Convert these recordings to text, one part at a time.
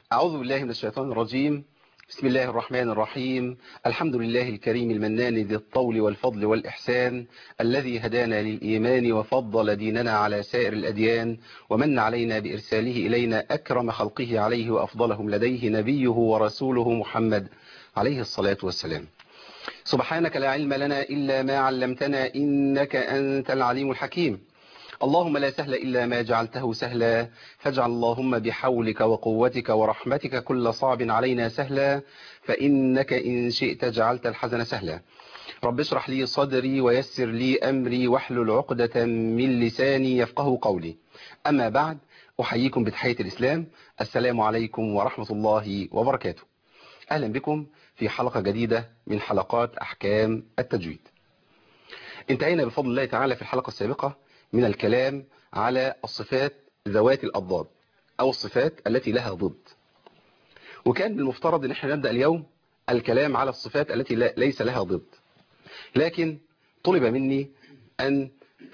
أعوذ بالله من الشيطان الرجيم بسم الله الرحمن الرحيم الحمد لله الكريم المنان ذي الطول والفضل والإحسان الذي هدانا للإيمان وفضل ديننا على سائر الأديان ومن علينا بإرساله إلينا أكرم خلقه عليه وأفضلهم لديه نبيه ورسوله محمد عليه الصلاة والسلام سبحانك لا علم لنا إلا ما علمتنا إنك أنت العليم الحكيم اللهم لا سهل إلا ما جعلته سهلا فاجعل اللهم بحولك وقوتك ورحمتك كل صعب علينا سهلا فإنك إن شئت جعلت الحزن سهلا رب اشرح لي صدري ويسر لي أمري واحلل عقدة من لساني يفقه قولي أما بعد أحييكم بتحية الإسلام السلام عليكم ورحمة الله وبركاته أهلا بكم في حلقة جديدة من حلقات أحكام التجويد انتهينا بفضل الله تعالى في الحلقة السابقة من الكلام على الصفات ذوات الأضداد أو الصفات التي لها ضد وكان من المفترض أن احنا نبدأ اليوم الكلام على الصفات التي ليس لها ضد لكن طلب مني أن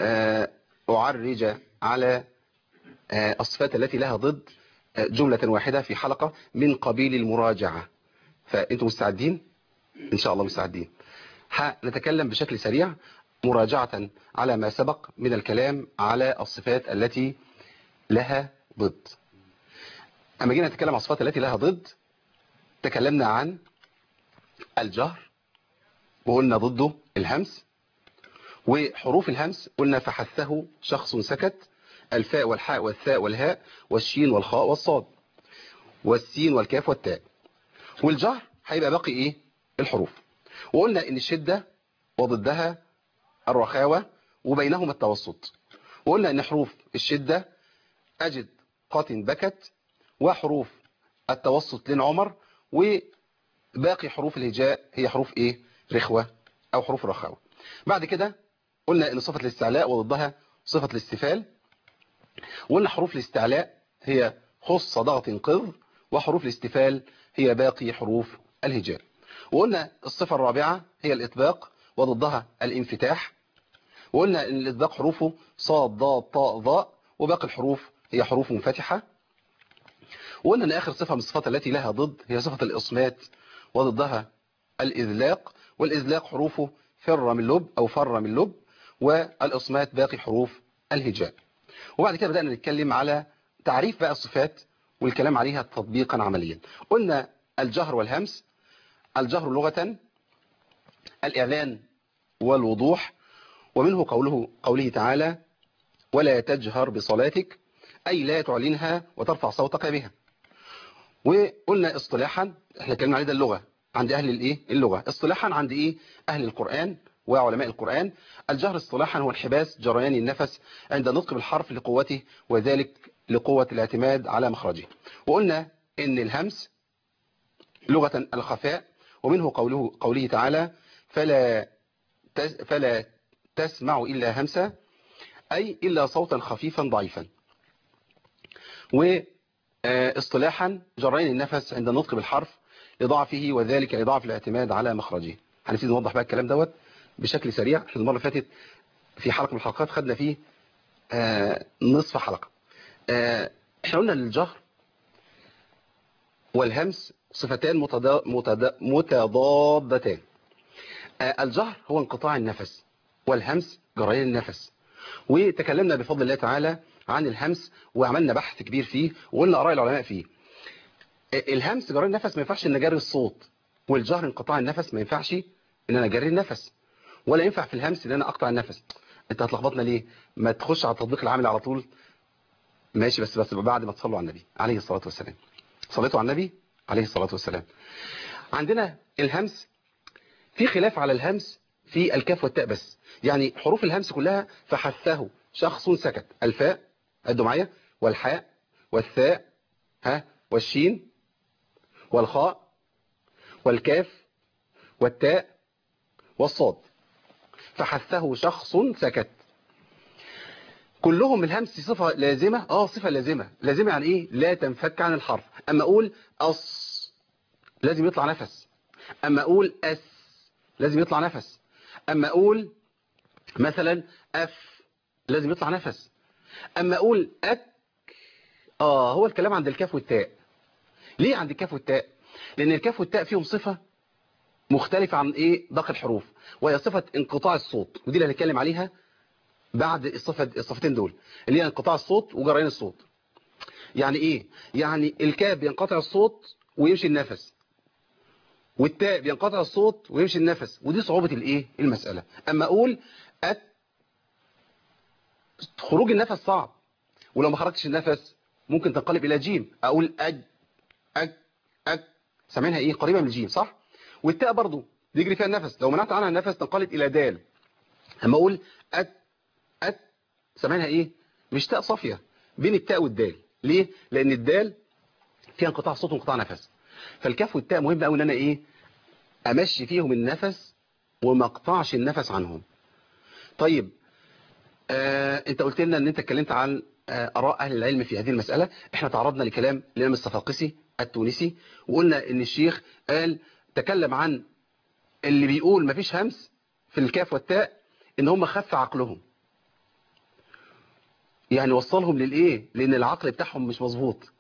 أعرج على الصفات التي لها ضد جملة واحدة في حلقة من قبيل المراجعة فأنتم مستعدين؟ إن شاء الله مستعدين نتكلم بشكل سريع مراجعة على ما سبق من الكلام على الصفات التي لها ضد أما جينا نتكلم عن الصفات التي لها ضد تكلمنا عن الجهر وقلنا ضده الهمس وحروف الهمس قلنا فحثه شخص سكت الفاء والحاء والثاء والهاء والشين والخاء والصاد والسين والكاف والتاء والجهر هيبقى باقي ايه الحروف وقلنا ان الشدة وضدها الرخاوة وبينهما التوسط وقلنا ان حروف الشدة اجد قات بكت وحروف التوسط لن عمر وباقي حروف الهجاء هي حروف ايه رخوة او حروف رخاوة بعد كده قلنا ان صفة الاستعلاء وضدها صفة الاستفال وقلنا حروف الاستعلاء هي خص ضغط قذ وحروف الاستفال هي باقي حروف الهجاء وقلنا الصفة الرابعة هي الإطباق وضدها الانفتاح وقلنا ان الإطباق حروفه صاد ضاد طاء ضاء وباقي الحروف هي حروف منفتحة وقلنا ان آخر صفة من الصفات التي لها ضد هي صفة الإصمات وضدها الإذلاق والإذلاق حروفه فر من لب أو فر من لب والإصمات باقي حروف الهجاء وبعد كده بدأنا نتكلم على تعريف بقى الصفات والكلام عليها تطبيقا عمليا قلنا الجهر والهمس الجهر لغة الإعلان والوضوح ومنه قوله, قوله تعالى ولا تجهر بصلاتك أي لا تعلنها وترفع صوتك بها وقلنا اصطلاحا احنا كلمنا عليه ده اللغة عند أهل الايه اللغة اصطلاحا عند ايه أهل القرآن وعلماء القرآن الجهر اصطلاحا هو انحباس جريان النفس عند النطق بالحرف لقوته وذلك لقوة الاعتماد على مخرجه وقلنا ان الهمس لغة الخفاء ومنه قوله, قوله تعالى فلا فلا تسمع إلا همسا أي إلا صوتا خفيفا ضعيفا واصطلاحا جرين النفس عند النطق بالحرف لضعفه وذلك لضعف الاعتماد على مخرجه هنبتدي نوضح بقى الكلام دوت بشكل سريع احنا المرة اللي فاتت في حلقة من الحلقات خدنا فيه نصف حلقة احنا قلنا للجهر والهمس صفتان متضادتان الجهر هو انقطاع النفس والهمس جريان النفس وتكلمنا بفضل الله تعالى عن الهمس وعملنا بحث كبير فيه وقلنا آراء العلماء فيه الهمس جريان النفس ما ينفعش ان اجري الصوت والجهر انقطاع النفس ما ينفعش ان انا اجري النفس ولا ينفع في الهمس ان انا اقطع النفس انت هتلخبطنا ليه ما تخش على التطبيق العامل على طول ماشي بس بس بعد ما تصلوا على النبي عليه الصلاة والسلام صليتوا على النبي عليه الصلاة والسلام عندنا الهمس في خلاف على الهمس في الكاف والتاء بس يعني حروف الهمس كلها فحثه شخص سكت الفاء عدوا معايا والحاء والثاء ها والشين والخاء والكاف والتاء والصاد فحثه شخص سكت كلهم الهمس صفة لازمة اه صفة لازمة لازمة يعني ايه لا تنفك عن الحرف اما اقول اص لازم يطلع نفس اما اقول اس لازم يطلع نفس اما اقول مثلا اف لازم يطلع نفس اما اقول اك اه هو الكلام عند الكاف والتاء ليه عند الكاف والتاء لان الكاف والتاء فيهم صفة مختلفة عن ايه باقي الحروف وهي صفة انقطاع الصوت ودي اللي هنتكلم عليها بعد الصفة الصفتين دول اللي هي انقطاع الصوت وجريان الصوت يعني ايه يعني الكاف بينقطع الصوت ويمشي النفس والتاء بينقطع الصوت ويمشي النفس ودي صعوبة الايه المسألة اما اقول أت خروج النفس صعب ولو ما خرجتش النفس ممكن تنقلب الى جيم اقول اج اج اج سامعينها ايه قريبة من الجيم صح والتاء برضو بيجري فيها النفس لو منعت عنها النفس تنقلب الى دال اما اقول ات ات سامعينها ايه مش تاء صافية بين التاء والدال ليه لان الدال فيها انقطاع صوت وانقطاع نفس فالكاف والتاء مهم قوي ان انا ايه امشي فيهم النفس وما اقطعش النفس عنهم طيب آه انت قلت لنا ان انت اتكلمت عن آه اراء اهل العلم في هذه المسألة احنا تعرضنا لكلام الامام الصفاقسي التونسي وقلنا ان الشيخ قال تكلم عن اللي بيقول مفيش همس في الكاف والتاء ان هم خف عقلهم يعني وصلهم للايه لان العقل بتاعهم مش مظبوط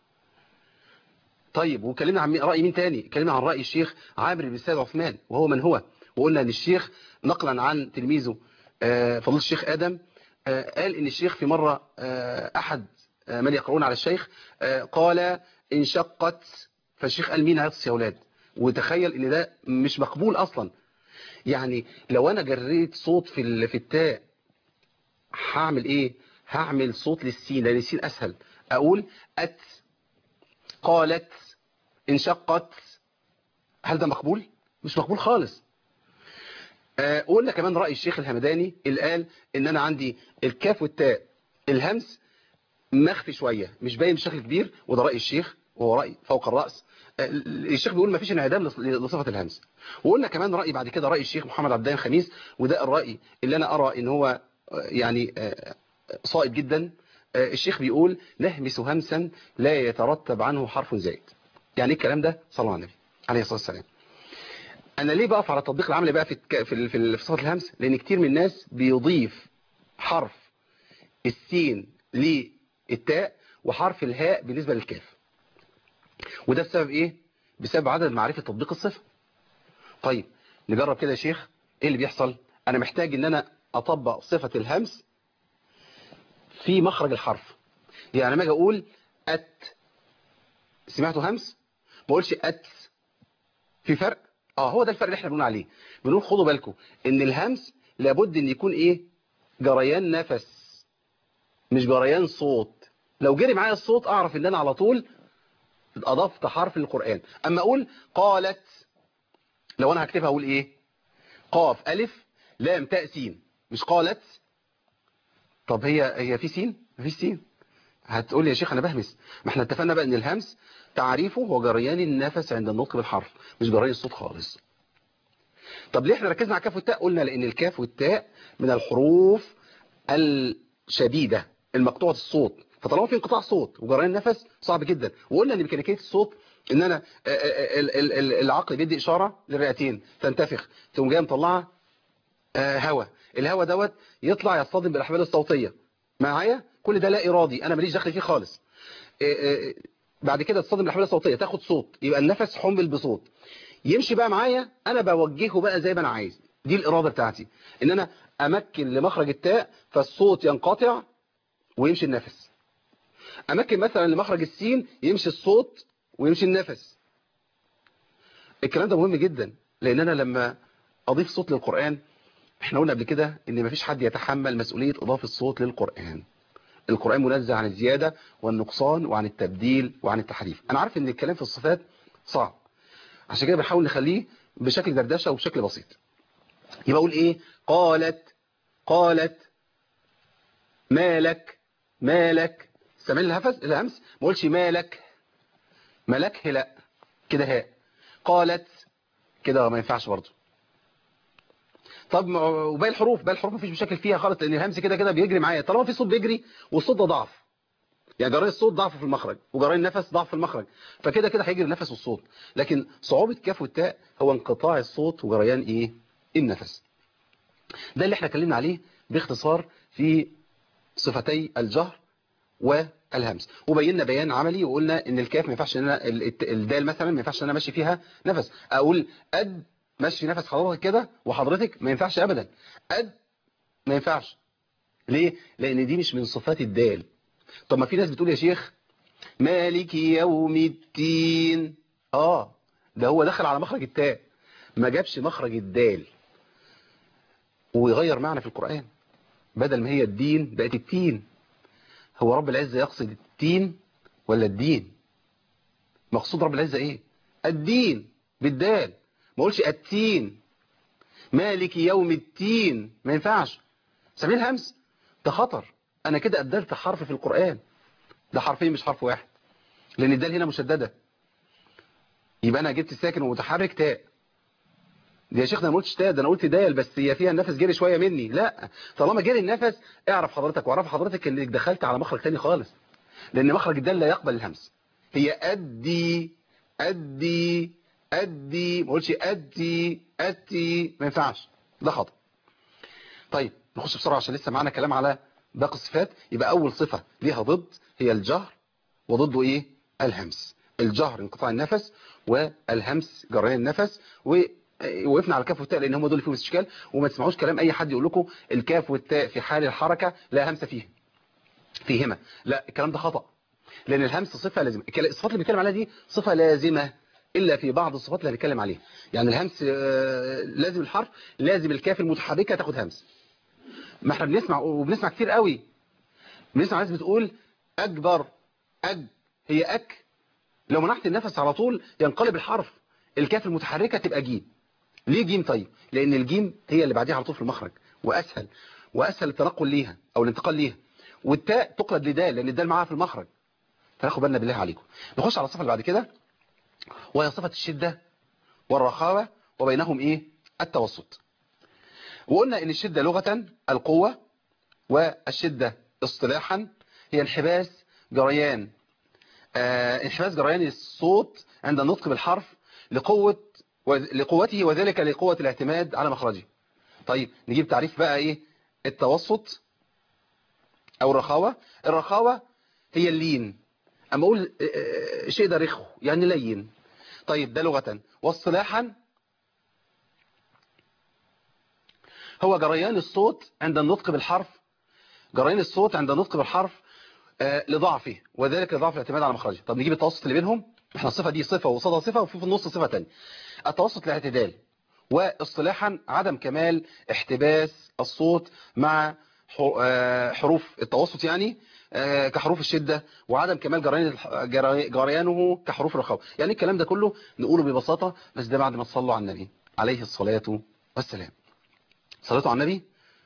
طيب وكلمنا عن رأي مين تاني كلمنا عن رأي الشيخ عامر بن سيد عثمان وهو من هو وقلنا ان الشيخ نقلا عن تلميذه فضل الشيخ آدم قال ان الشيخ في مرة احد من يقرؤون على الشيخ قال انشقت فالشيخ قال مين هيطس يا اولاد وتخيل ان ده مش مقبول اصلا يعني لو انا جريت صوت في في التاء هعمل ايه هعمل صوت للسين لان السين اسهل اقول ات قالت انشقت هل ده مقبول مش مقبول خالص قلنا كمان رأي الشيخ الهمداني اللي قال ان انا عندي الكاف والتاء الهمس مخفي شوية مش باين بشكل كبير وده رأي الشيخ وهو رأي فوق الرأس الشيخ بيقول ما فيش انعدام لصفة الهمس وقلنا كمان رأي بعد كده رأي الشيخ محمد عبدان خميس وده الرأي اللي انا ارى ان هو يعني صائب جدا الشيخ بيقول نهمس همسا لا يترتب عنه حرف زائد يعني الكلام ده صلى الله عليه النبي عليه الصلاة والسلام انا ليه بقف على التطبيق العملي بقى في في في صفة الهمس لان كتير من الناس بيضيف حرف السين للتاء وحرف الهاء بالنسبة للكاف وده بسبب ايه بسبب عدم معرفة تطبيق الصفة طيب نجرب كده يا شيخ ايه اللي بيحصل انا محتاج ان انا اطبق صفة الهمس في مخرج الحرف يعني لما اجي اقول ات سمعتوا همس ما اقولش ات في فرق اه هو ده الفرق اللي احنا بنقول عليه بنقول خدوا بالكم ان الهمس لابد ان يكون ايه جريان نفس مش جريان صوت لو جري معايا الصوت اعرف ان انا على طول اضفت حرف للقرآن اما اقول قالت لو انا هكتبها اقول ايه قاف الف لام تاء سين مش قالت طب هي هي في سين مفيش سين هتقول لي يا شيخ انا بهمس ما احنا اتفقنا بقى ان الهمس تعريفه هو جريان النفس عند النطق بالحرف مش جريان الصوت خالص طب ليه احنا ركزنا على الكاف والتاء قلنا لان الكاف والتاء من الحروف الشديدة المقطوعة الصوت فطالما في انقطاع صوت وجريان النفس صعب جدا وقلنا ان ميكانيكيه الصوت ان انا العقل بيدي اشاره للرئتين تنتفخ تقوم جايه مطلعه هواء الهواء دوت يطلع يصطدم بالاحبال الصوتيه معايا كل ده لا ارادي انا ماليش دخل فيه خالص بعد كده تصطدم بالاحبال الصوتيه تاخد صوت يبقى النفس حمل بصوت يمشي بقى معايا انا بوجهه بقى زي ما انا عايز دي الاراده بتاعتي ان انا امكن لمخرج التاء فالصوت ينقطع ويمشي النفس امكن مثلا لمخرج السين يمشي الصوت ويمشي النفس الكلام ده مهم جدا لان انا لما اضيف صوت للقرآن احنا قلنا قبل كده ان مفيش حد يتحمل مسؤولية اضافة الصوت للقرآن القرآن منزه عن الزيادة والنقصان وعن التبديل وعن التحريف انا عارف ان الكلام في الصفات صعب عشان كده بنحاول نخليه بشكل دردشة وبشكل بسيط يبقى اقول ايه قالت قالت مالك مالك سامعين الهفز الهمس ما قولش مالك ملك لا كده هاء قالت كده ما ينفعش برضه طب وباقي الحروف باقي الحروف مفيش مشاكل فيها خالص لان الهمس كده كده بيجري معايا طالما في صوت بيجري والصوت ده ضعف يعني جرين الصوت ضعف في المخرج وجرين النفس ضعف في المخرج فكده كده هيجري النفس والصوت لكن صعوبة كاف والتاء هو انقطاع الصوت وجريان ايه النفس ده اللي احنا اتكلمنا عليه باختصار في صفتي الجهر الهمس وبينا بيان عملي وقلنا ان الكاف ما ينفعش ان انا ال- الت- الدال مثلا ما ينفعش ان انا ماشي فيها نفس اقول قد ماشي نفس حضرتك كده وحضرتك ما ينفعش ابدا قد ما ينفعش ليه لان دي مش من صفات الدال طب ما في ناس بتقول يا شيخ مالك يوم الدين اه ده هو دخل على مخرج التاء ما جابش مخرج الدال ويغير معنى في القرآن بدل ما هي الدين بقت التين هو رب العزة يقصد التين ولا الدين مقصود رب العزة ايه الدين بالدال ما اقولش التين مالك يوم التين ما ينفعش سميه الهمس ده خطر انا كده ابدلت حرف في القرآن ده حرفين مش حرف واحد لان الدال هنا مشددة يبقى انا جبت ساكن ومتحرك تاء دي يا شيخنا ما قلتش تاء ده انا قلت دال بس هي فيها النفس جري شويه مني لا طالما جري النفس اعرف حضرتك واعرف حضرتك انك دخلت على مخرج تاني خالص لان مخرج الدال لا يقبل الهمس هي ادي ادي ادي ما قلتش ادي ادي ما ينفعش ده خطأ طيب نخش بسرعه عشان لسه معانا كلام على باقي الصفات يبقى اول صفه ليها ضد هي الجهر وضده ايه الهمس الجهر انقطاع النفس والهمس جريان النفس ووقفنا على الكاف والتاء لان هم دول اللي فيهم استشكال وما تسمعوش كلام اي حد يقول لكم الكاف والتاء في حال الحركه لا همس فيها فيهما لا الكلام ده خطأ لان الهمس صفه لازمه الكلا- الصفات اللي بنتكلم عليها دي صفه لازمه الا في بعض الصفات اللي هنتكلم عليها يعني الهمس آه، لازم الحرف لازم الكاف المتحركه تاخد همس ما احنا بنسمع وبنسمع كتير قوي بنسمع ناس بتقول اكبر اج هي اك لو منعت النفس على طول ينقلب الحرف الكاف المتحركه تبقى جيم ليه جيم طيب لان الجيم هي اللي بعديها على طول في المخرج واسهل واسهل التنقل ليها او الانتقال ليها والتاء تقلب لدال لان الدال معاها في المخرج فناخد بالنا بالله عليكم نخش على الصفه اللي بعد كده وهي صفه الشده والرخاوه وبينهم ايه التوسط وقلنا ان الشده لغه القوه والشده اصطلاحا هي انحباس جريان آه، انحباس جريان الصوت عند النطق بالحرف لقوة لقوته وذلك لقوة الاعتماد على مخرجه طيب نجيب تعريف بقى ايه التوسط او الرخاوة الرخاوة هي اللين اما اقول آه، آه، شيء ده رخو يعني لين طيب ده لغة واصطلاحا هو جريان الصوت عند النطق بالحرف جريان الصوت عند النطق بالحرف آه، لضعفه وذلك لضعف الاعتماد على مخرجه طب نجيب التوسط اللي بينهم احنا الصفة دي صفة وصدها صفة وفي في النص صفة تانية التوسط الاعتدال واصطلاحا عدم كمال احتباس الصوت مع ح- آه، حروف التوسط يعني آه، كحروف الشدة وعدم كمال جريان الح- جري- جريانه كحروف الرخاوة يعني الكلام ده كله نقوله ببساطة بس ده بعد ما تصلوا على النبي عليه الصلاة والسلام صلاته على النبي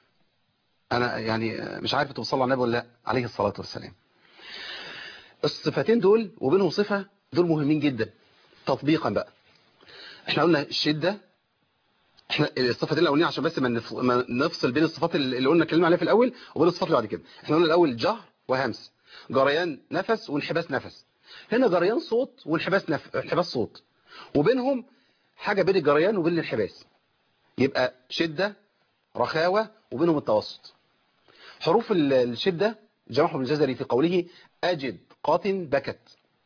انا يعني مش عارف انتوا بتصلوا على النبي ولا لا عليه الصلاة والسلام الصفتين دول وبينهم صفة دول مهمين جدا تطبيقا بقى احنا قلنا الشدة احنا الصفتين الاولانيه عشان بس ما نف- ما نفصل بين الصفات اللي قلنا اتكلمنا عليها في الاول وبين الصفات اللي بعد كده احنا قلنا الاول جهر وهمس جريان نفس وانحباس نفس هنا جريان صوت وانحباس نف... انحباس صوت وبينهم حاجة بين الجريان وبين الانحباس يبقى شدة رخاوة وبينهم التوسط حروف ال- الشدة جمعهم الجزري في قوله أجد قات بكت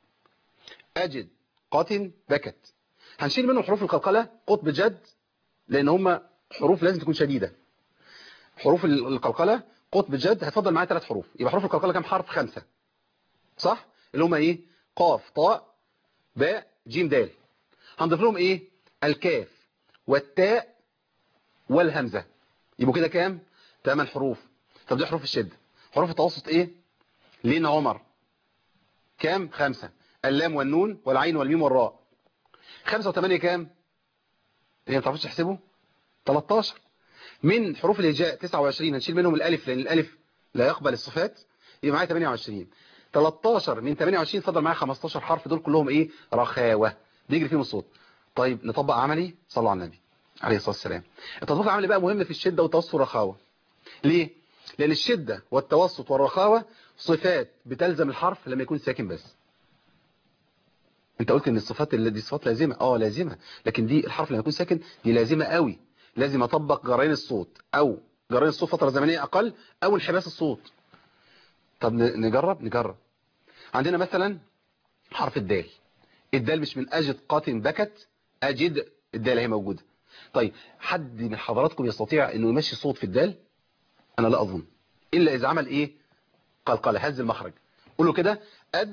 أجد قات بكت هنشيل منهم حروف القلقلة قطب جد لأن هم حروف لازم تكون شديدة حروف ال- القلقلة قطب جد هتفضل معايا ثلاث حروف يبقى حروف القلقلة كام حرف خمسة صح اللي هم ايه قاف طاء باء جيم دال هنضيف لهم ايه الكاف والتاء والهمزة يبقوا كده كام ثمان حروف طب دي حروف الشدة حروف التوسط ايه لين عمر كام خمسة اللام والنون والعين والميم والراء خمسة وثمانية كام ايه ما تعرفوش تحسبوا 13 من حروف الهجاء 29 هنشيل منهم الالف لان الالف لا يقبل الصفات يبقى معايا 28 13 من 28 فضل معايا 15 حرف دول كلهم ايه رخاوة بيجري فيهم الصوت طيب نطبق عملي صلوا على النبي عليه الصلاة والسلام التطبيق العملي بقى مهم في الشدة والتوسط والرخاوة ليه لان الشدة والتوسط والرخاوة صفات بتلزم الحرف لما يكون ساكن بس انت قلت ان الصفات اللي دي صفات لازمة اه لازمة لكن دي الحرف لما يكون ساكن دي لازمة قوي لازم اطبق جرين الصوت او جرين الصوت فترة زمنية اقل او انحباس الصوت طب ن- نجرب نجرب عندنا مثلا حرف الدال الدال مش من اجد قات بكت اجد الدال هي موجوده طيب حد من حضراتكم يستطيع انه يمشي صوت في الدال انا لا اظن الا اذا عمل ايه قلقله هز المخرج قول له كده اد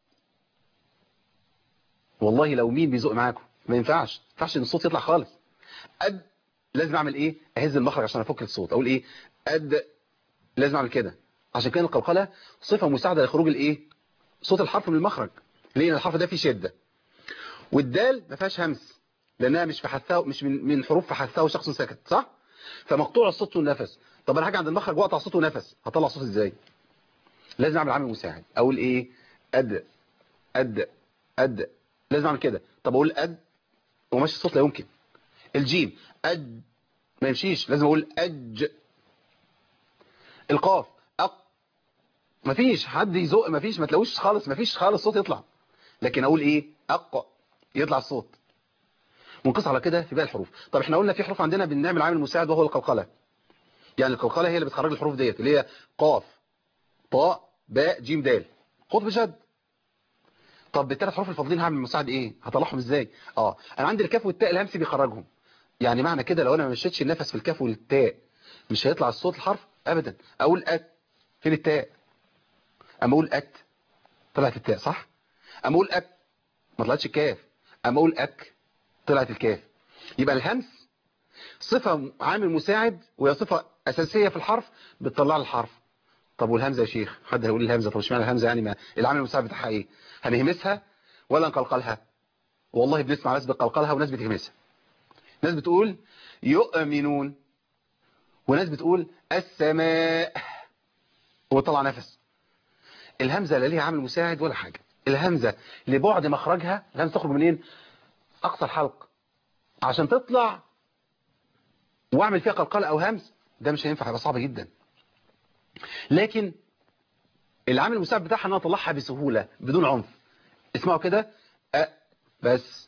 والله لو مين بيزق معاكم ما ينفعش ما ينفعش ان الصوت يطلع خالص اد لازم اعمل ايه اهز المخرج عشان افك الصوت اقول ايه اد لازم اعمل كده عشان كده القلقله صفه مساعده لخروج الايه صوت الحرف من المخرج ليه لان الحرف ده فيه شده والدال ما فيهاش همس لانها مش في حثها مش من من حروف في حثها وشخص سكت صح فمقطوع الصوت والنفس طب انا حاجه عند المخرج واقطع صوت ونفس هطلع صوت ازاي لازم اعمل عامل مساعد اقول ايه اد اد اد لازم اعمل كده طب اقول اد وماشي الصوت لا يمكن الجيم أج ما يمشيش لازم أقول أج القاف أق مفيش حد يزق مفيش ما تلاقوش خالص مفيش خالص صوت يطلع لكن أقول إيه أق يطلع الصوت ونقص على كده في باقي الحروف طب احنا قلنا في حروف عندنا بنعمل عامل مساعد وهو القلقلة يعني القلقلة هي اللي بتخرج الحروف ديت اللي هي قاف طاء باء جيم دال خد بجد طب بالثلاث حروف الفاضلين هعمل مساعد ايه هطلعهم ازاي اه انا عندي الكاف والتاء الهمسي بيخرجهم يعني معنى كده لو انا ما مشيتش النفس في الكاف والتاء مش هيطلع الصوت الحرف ابدا اقول ات فين التاء اما اقول ات طلعت التاء صح اما اقول اك ما طلعتش الكاف اما اقول اك طلعت الكاف يبقى الهمس صفة عامل مساعد وهي صفة اساسية في الحرف بتطلع الحرف طب والهمزة يا شيخ حد هيقول لي الهمزة طب اشمعنى الهمزة يعني ما العامل المساعد بتاعها ايه هنهمسها ولا نقلقلها والله بنسمع ناس بتقلقلها وناس بتهمسها ناس بتقول يؤمنون وناس بتقول السماء وطلع نفس الهمزة لا ليها عامل مساعد ولا حاجة الهمزة لبعد مخرجها الهمزة تخرج منين أقصى الحلق عشان تطلع واعمل فيها قلقلة أو همس ده مش هينفع هيبقى صعب جدا لكن العامل المساعد بتاعها ان انا اطلعها بسهولة بدون عنف اسمعوا كده أ بس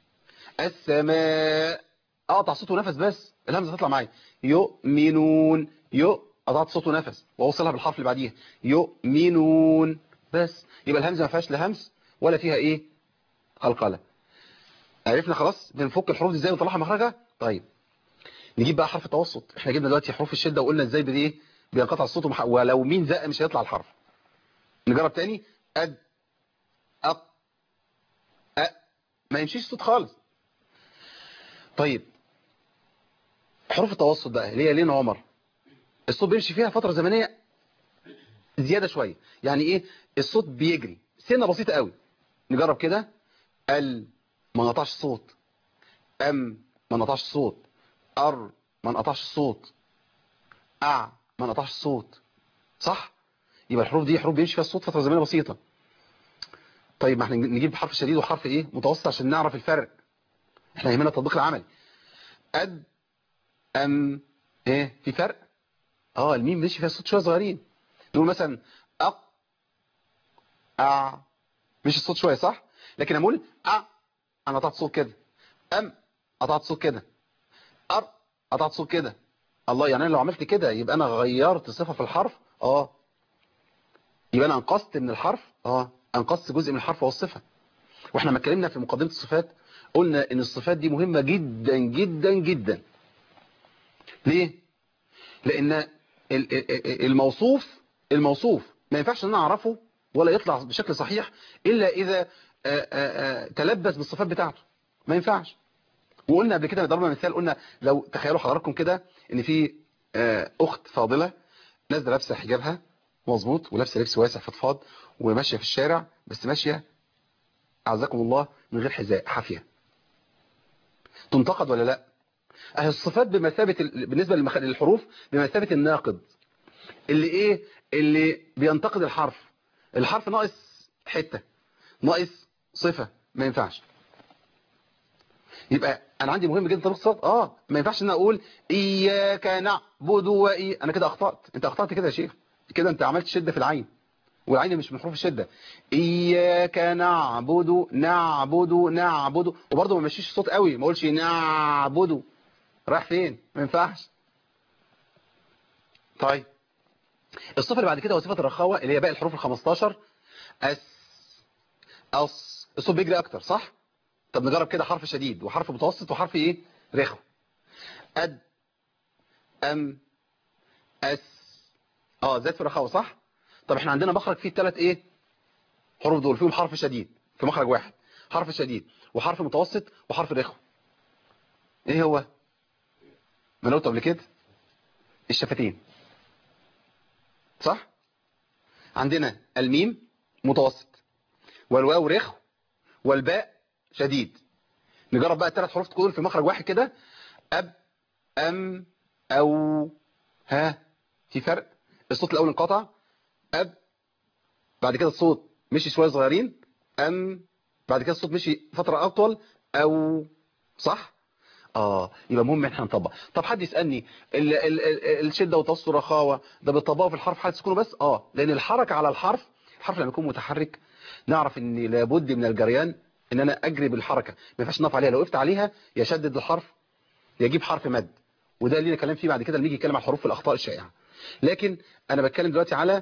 السماء اقطع صوت ونفس بس الهمزه تطلع معايا يؤمنون يو قطعت صوت ونفس واوصلها بالحرف اللي بعديها يؤمنون بس يبقى الهمزه ما فيهاش لا همس ولا فيها ايه قلقله عرفنا خلاص بنفك الحروف دي ازاي ونطلعها مخرجها طيب نجيب بقى حرف التوسط احنا جبنا دلوقتي حروف الشده وقلنا ازاي بايه بينقطع الصوت ومح... ولو مين زق مش هيطلع الحرف نجرب تاني اد أق أ ما يمشيش الصوت خالص طيب حروف التوسط بقى اللي هي لين عمر الصوت بيمشي فيها فترة زمنية زيادة شوية يعني ايه الصوت بيجري سنة بسيطة قوي نجرب كده ال ما نقطعش الصوت ام ما نقطعش الصوت ار ما نقطعش الصوت اع ما نقطعش الصوت صح يبقى الحروف دي حروف بيمشي فيها الصوت فترة زمنية بسيطة طيب ما احنا نجيب حرف شديد وحرف ايه متوسط عشان نعرف الفرق احنا يهمنا التطبيق العملي اد ام ايه في فرق اه الميم ماشي فيها صوت شويه صغيرين نقول مثلا اق ا مش الصوت شويه صح لكن اقول ا انا قطعت صوت كده ام قطعت صوت كده ار قطعت صوت كده الله يعني انا لو عملت كده يبقى انا غيرت صفه في الحرف اه يبقى انا انقصت من الحرف اه انقصت جزء من الحرف والصفه واحنا ما اتكلمنا في مقدمه الصفات قلنا ان الصفات دي مهمة جدا جدا جدا ليه لان الموصوف الموصوف ما ينفعش ان انا اعرفه ولا يطلع بشكل صحيح الا اذا آآ آآ تلبس بالصفات بتاعته ما ينفعش وقلنا قبل كده ضربنا مثال قلنا لو تخيلوا حضراتكم كده ان في اخت فاضلة نازله لابسه حجابها مظبوط ولابسه لبس واسع فضفاض وماشيه في الشارع بس ماشيه اعزكم الله من غير حذاء حافيه تنتقد ولا لا اهي الصفات بمثابة بالنسبة للحروف بمثابة الناقد اللي ايه اللي بينتقد الحرف الحرف ناقص حتة ناقص صفة ما ينفعش يبقى انا عندي مهم جدا طريق الصوت اه ما ينفعش ان اقول اياك نعبد واي انا كده اخطأت انت اخطأت كده يا شيخ كده انت عملت شدة في العين والعين مش من حروف الشدة إياك نعبد نعبد نعبد وبرضه ما مشيش الصوت قوي ما اقولش نعبد رايح فين ما ينفعش طيب الصفة اللي بعد كده هو صفة الرخاوة اللي هي باقي الحروف ال 15 أس أص الصوت بيجري أكتر صح طب نجرب كده حرف شديد وحرف متوسط وحرف إيه رخو أد أم أس اه زاد في الرخاوة صح طب احنا عندنا مخرج فيه الثلاث ايه حروف دول فيهم حرف شديد في مخرج واحد حرف شديد وحرف متوسط وحرف رخو ايه هو ما قلت قبل كده الشفتين صح عندنا الميم متوسط والواو رخو والباء شديد نجرب بقى الثلاث حروف دول في مخرج واحد كده اب ام او ها في فرق الصوت الاول انقطع اب بعد كده الصوت مشي شويه صغيرين ام بعد كده الصوت مشي فتره اطول او صح اه يبقى مهم احنا نطبق طب حد يسالني ال ال ال الشده والتوسط والرخاوه ده بتطبقه في الحرف حالة سكونه بس اه لان الحركه على الحرف الحرف لما يكون متحرك نعرف ان لابد من الجريان ان انا اجري بالحركه ما ينفعش نقف عليها لو وقفت عليها يشدد الحرف يجيب حرف مد وده اللي كلام فيه بعد كده لما يجي يتكلم على الحروف في الاخطاء الشائعه لكن انا بتكلم دلوقتي على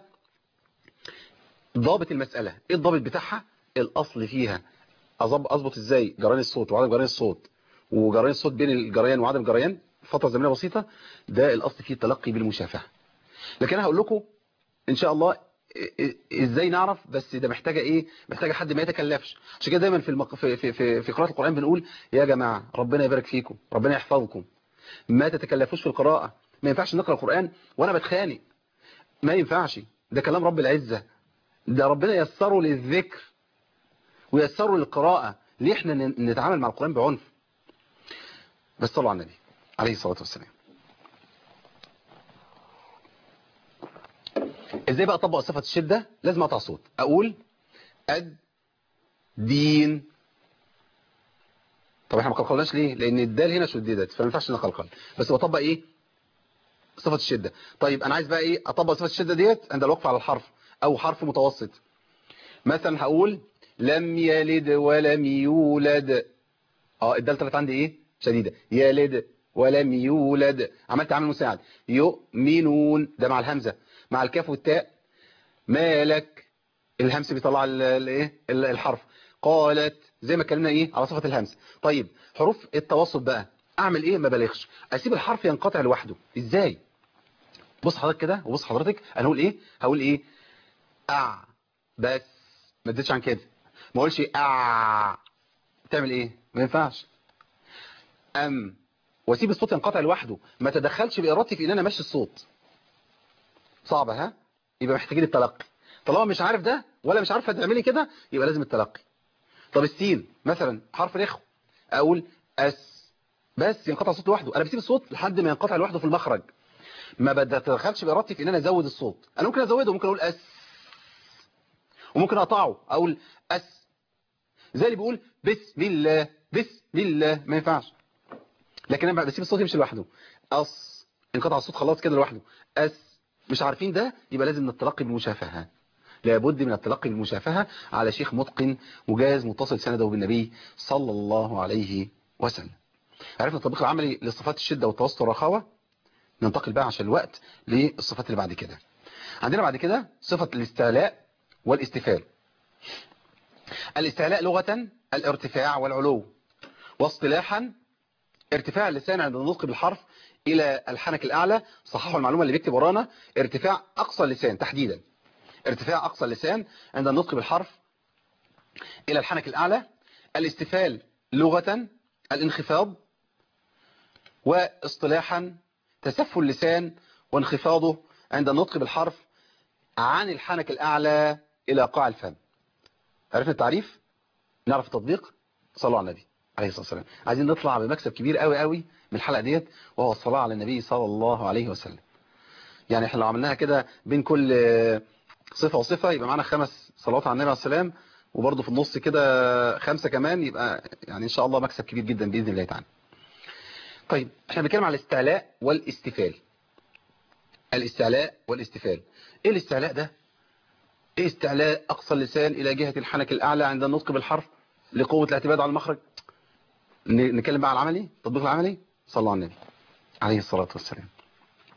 ضابط المساله ايه الضابط بتاعها الاصل فيها اظبط اظبط ازاي جريان الصوت وعدم جريان الصوت وجريان الصوت بين الجريان وعدم الجريان فتره زمنيه بسيطه ده الاصل فيه التلقي بالمشافهه لكن انا هقول لكم ان شاء الله ازاي نعرف بس ده محتاجه ايه محتاجه حد ما يتكلفش عشان كده دايما في المق... في في في, في قراءه القران بنقول يا جماعه ربنا يبارك فيكم ربنا يحفظكم ما تتكلفوش في القراءه ما ينفعش نقرا القران وانا بتخانق ما ينفعش ده كلام رب العزه ده ربنا يسره للذكر ويسره للقراءه ليه احنا نتعامل مع القران بعنف بس صلوا على النبي عليه الصلاه والسلام ازاي بقى اطبق صفه الشده لازم اقطع صوت اقول اد دين طب احنا ما قلقلناش ليه لان الدال هنا شددت فما ينفعش نقلقل بس بطبق ايه صفه الشده طيب انا عايز بقى ايه اطبق صفه الشده ديت عند الوقف على الحرف او حرف متوسط مثلا هقول لم يلد ولم يولد اه الدال طلعت عندي ايه شديده يلد ولم يولد عملت عامل مساعد يؤمنون ده مع الهمزه مع الكاف والتاء مالك الهمس بيطلع الايه الحرف قالت زي ما اتكلمنا ايه على صفه الهمس طيب حروف التوسط بقى اعمل ايه ما بلغش اسيب الحرف ينقطع لوحده ازاي بص حضرتك كده وبص حضرتك انا هقول ايه هقول ايه اع بس ما اديتش عن كده ما اقولش اع تعمل ايه ما ينفعش ام واسيب الصوت ينقطع لوحده ما تدخلش بارادتي في ان انا ماشي الصوت صعبة ها يبقى محتاجين التلقي طالما مش عارف ده ولا مش عارفه تعملي كده يبقى لازم التلقي طب السين مثلا حرف رخو اقول اس بس ينقطع الصوت لوحده انا بسيب الصوت لحد ما ينقطع لوحده في المخرج ما بتدخلش بارادتي في ان انا ازود الصوت انا ممكن ازوده ممكن اقول اس وممكن اقطعه اقول اس زي اللي بيقول بسم الله بسم الله ما ينفعش لكن انا بسيب الصوت يمشي لوحده اس انقطع الصوت خلاص كده لوحده اس مش عارفين ده يبقى لازم نتلقي بالمشافهة لابد من التلقي بالمشافهة على شيخ متقن وجاز متصل سنده بالنبي صلى الله عليه وسلم عرفنا التطبيق العملي لصفات الشدة والتوسط والرخاوة ننتقل بقى عشان الوقت للصفات اللي بعد كده عندنا بعد كده صفة الاستعلاء والاستفال الاستعلاء لغة الارتفاع والعلو واصطلاحا ارتفاع اللسان عند النطق بالحرف الى الحنك الاعلى صححوا المعلومه اللي بيكتب ورانا ارتفاع اقصى اللسان تحديدا ارتفاع اقصى اللسان عند النطق بالحرف الى الحنك الاعلى الاستفال لغه الانخفاض واصطلاحا تسفل اللسان وانخفاضه عند النطق بالحرف عن الحنك الاعلى الى قاع الفم عرفنا التعريف نعرف التطبيق صلوا على النبي عليه الصلاة والسلام عايزين نطلع بمكسب كبير قوي قوي من الحلقة ديت وهو الصلاة على النبي صلى الله عليه وسلم يعني احنا لو عملناها كده بين كل صفة وصفة يبقى معانا خمس صلوات على النبي عليه السلام وبرضه في النص كده خمسة كمان يبقى يعني ان شاء الله مكسب كبير جدا بإذن الله تعالى طيب احنا بنتكلم على الاستعلاء والاستفال الاستعلاء والاستفال ايه الاستعلاء ده ايه استعلاء اقصى اللسان الى جهة الحنك الاعلى عند النطق بالحرف لقوة الاعتماد على المخرج نتكلم بقى على العملي التطبيق العملي صلى الله على النبي عليه الصلاة والسلام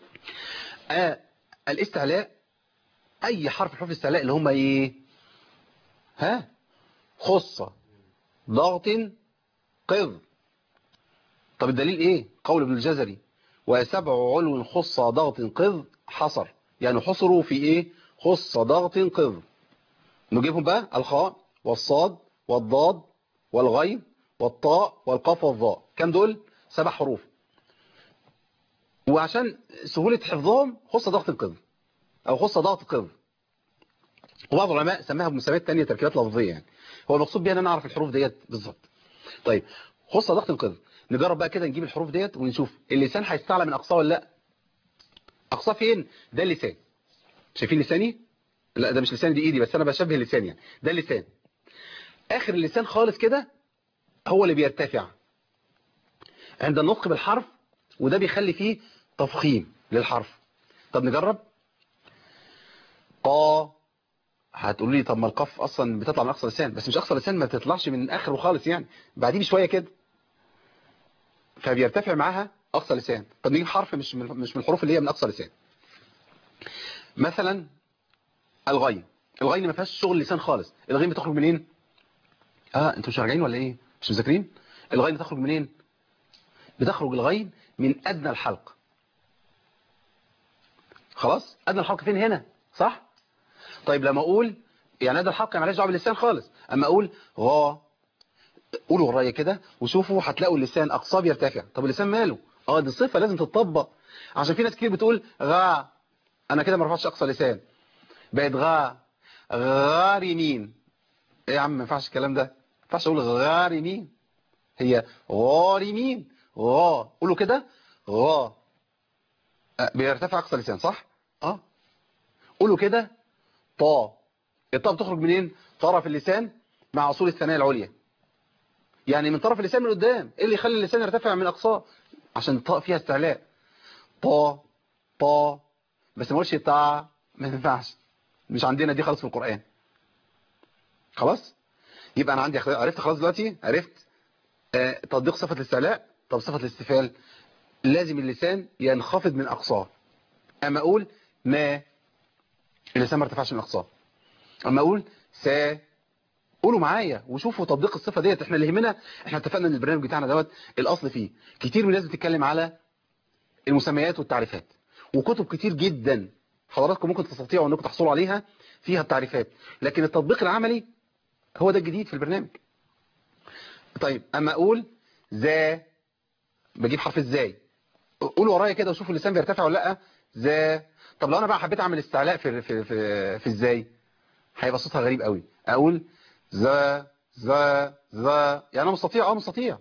آه الاستعلاء اي حرف حروف الاستعلاء اللي هم ايه ها خص ضغط قذ طب الدليل ايه قول ابن الجزري وسبع علو خص ضغط قذ حصر يعني حصروا في ايه خص ضغط قذ نجيبهم بقى الخاء والصاد والضاد والغين والطاء والقاف والظاء كم دول سبع حروف وعشان سهولة حفظهم خص ضغط القذ او خص ضغط القذ وبعض العلماء سماها بمسميات تانية تركيبات لفظية يعني هو المقصود بيها ان انا اعرف الحروف ديت بالظبط طيب خص ضغط القذ نجرب بقى كده نجيب الحروف ديت ونشوف اللسان هيستعلى من اقصاه ولا لا اقصاه فين ده اللسان شايفين لساني لا ده مش لساني دي ايدي بس انا بشبه لساني يعني ده اللسان اخر اللسان خالص كده هو اللي بيرتفع عند النطق بالحرف وده بيخلي فيه تفخيم للحرف طب نجرب قا هتقولوا لي طب ما القاف اصلا بتطلع من اقصى اللسان بس مش اقصى اللسان ما بتطلعش من اخره خالص يعني بعديه بشويه كده فبيرتفع معاها اقصى لسان طب نجيب حرف مش من مش من الحروف اللي هي من اقصى لسان مثلا الغين الغين ما فيهاش شغل لسان خالص الغين بتخرج منين اه انتوا مش راجعين ولا ايه مش مذاكرين الغين بتخرج منين بتخرج الغين من ادنى الحلق خلاص ادنى الحلق فين هنا صح طيب لما اقول يعني ادنى الحلق يعني مالهاش دعوه باللسان خالص اما اقول غا قولوا ورايا كده وشوفوا هتلاقوا اللسان اقصاه بيرتفع طب اللسان ماله اه دي صفه لازم تتطبق عشان في ناس كتير بتقول غا انا كده ما رفعتش اقصى لسان بقت غا غارمين ايه يا عم ما ينفعش الكلام ده ما ينفعش اقول غارمين هي غارمين غا قولوا كده غا أه بيرتفع اقصى لسان صح اه قولوا كده طا الطاء بتخرج منين طرف اللسان مع اصول الثنايا العليا يعني من طرف اللسان من قدام ايه اللي يخلي اللسان يرتفع من اقصاه عشان الطاء فيها استعلاء طا طا بس ما اقولش طا ما ينفعش مش عندنا دي خالص في القرآن خلاص يبقى انا عندي عرفت خلاص دلوقتي عرفت آه تطبيق صفة الاستعلاء طب صفة الاستفال لازم اللسان ينخفض من اقصاه اما اقول ما اللسان ما ارتفعش من اقصاه اما اقول سا قولوا معايا وشوفوا تطبيق الصفة ديت احنا اللي يهمنا احنا اتفقنا ان البرنامج بتاعنا دوت الاصل فيه كتير من الناس بتتكلم على المسميات والتعريفات وكتب كتير جدا حضراتكم ممكن تستطيعوا انكم تحصلوا عليها فيها التعريفات لكن التطبيق العملي هو ده الجديد في البرنامج طيب اما اقول ذا بجيب حرف ازاي قولوا ورايا كده وشوفوا اللسان بيرتفع ولا لا ذا طب لو انا بقى حبيت اعمل استعلاء في في في, في ازاي هيبقى صوتها غريب قوي اقول ذا ذا ذا يعني انا مستطيع اه مستطيع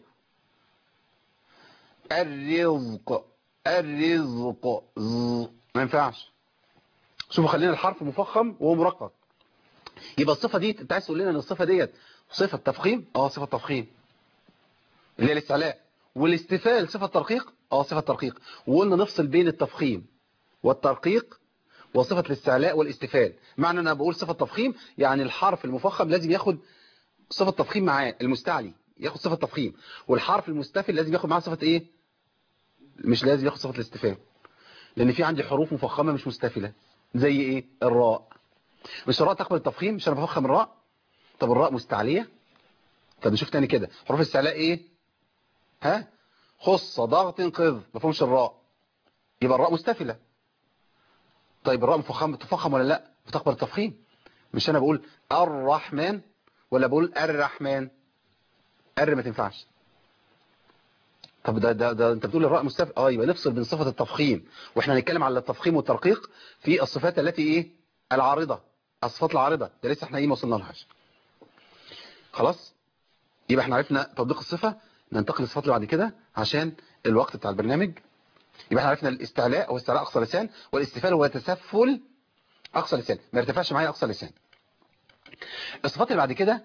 الرزق الرزق ما ينفعش شوفوا خلينا الحرف مفخم وهو مرقق يبقى الصفة دي انت عايز تقول لنا ان الصفة ديت صفة تفخيم اه صفة تفخيم اللي هي الاستعلاء والاستفال صفة ترقيق اه صفة ترقيق وقلنا نفصل بين التفخيم والترقيق وصفة الاستعلاء والاستفال معنى انا بقول صفة تفخيم يعني الحرف المفخم لازم ياخد صفة تفخيم معاه المستعلي ياخد صفة تفخيم والحرف المستفل لازم ياخد معاه صفة ايه مش لازم ياخد صفة الاستفال لان في عندي حروف مفخمة مش مستفلة زي ايه الراء مش الراء تقبل التفخيم مش انا بفخم الراء طب الراء مستعلية طب نشوف تاني كده حروف الاستعلاء ايه ها خص ضغط قذ مفهومش الراء يبقى الراء مستفلة طيب الراء مفخم تفخم ولا لا بتقبل التفخيم مش انا بقول الرحمن ولا بقول الرحمن الر ما تنفعش طب ده, ده, ده انت بتقول الراء مستفل اه يبقى نفصل بين صفة التفخيم واحنا هنتكلم على التفخيم والترقيق في الصفات التي ايه العارضة الصفات العارضة ده لسه احنا ايه ما وصلنا لهاش خلاص يبقى احنا عرفنا تطبيق الصفة ننتقل للصفات اللي بعد كده عشان الوقت بتاع البرنامج يبقى احنا عرفنا الاستعلاء هو استعلاء اقصى لسان والاستفال هو تسفل اقصى لسان ما يرتفعش معايا اقصى لسان الصفات اللي بعد كده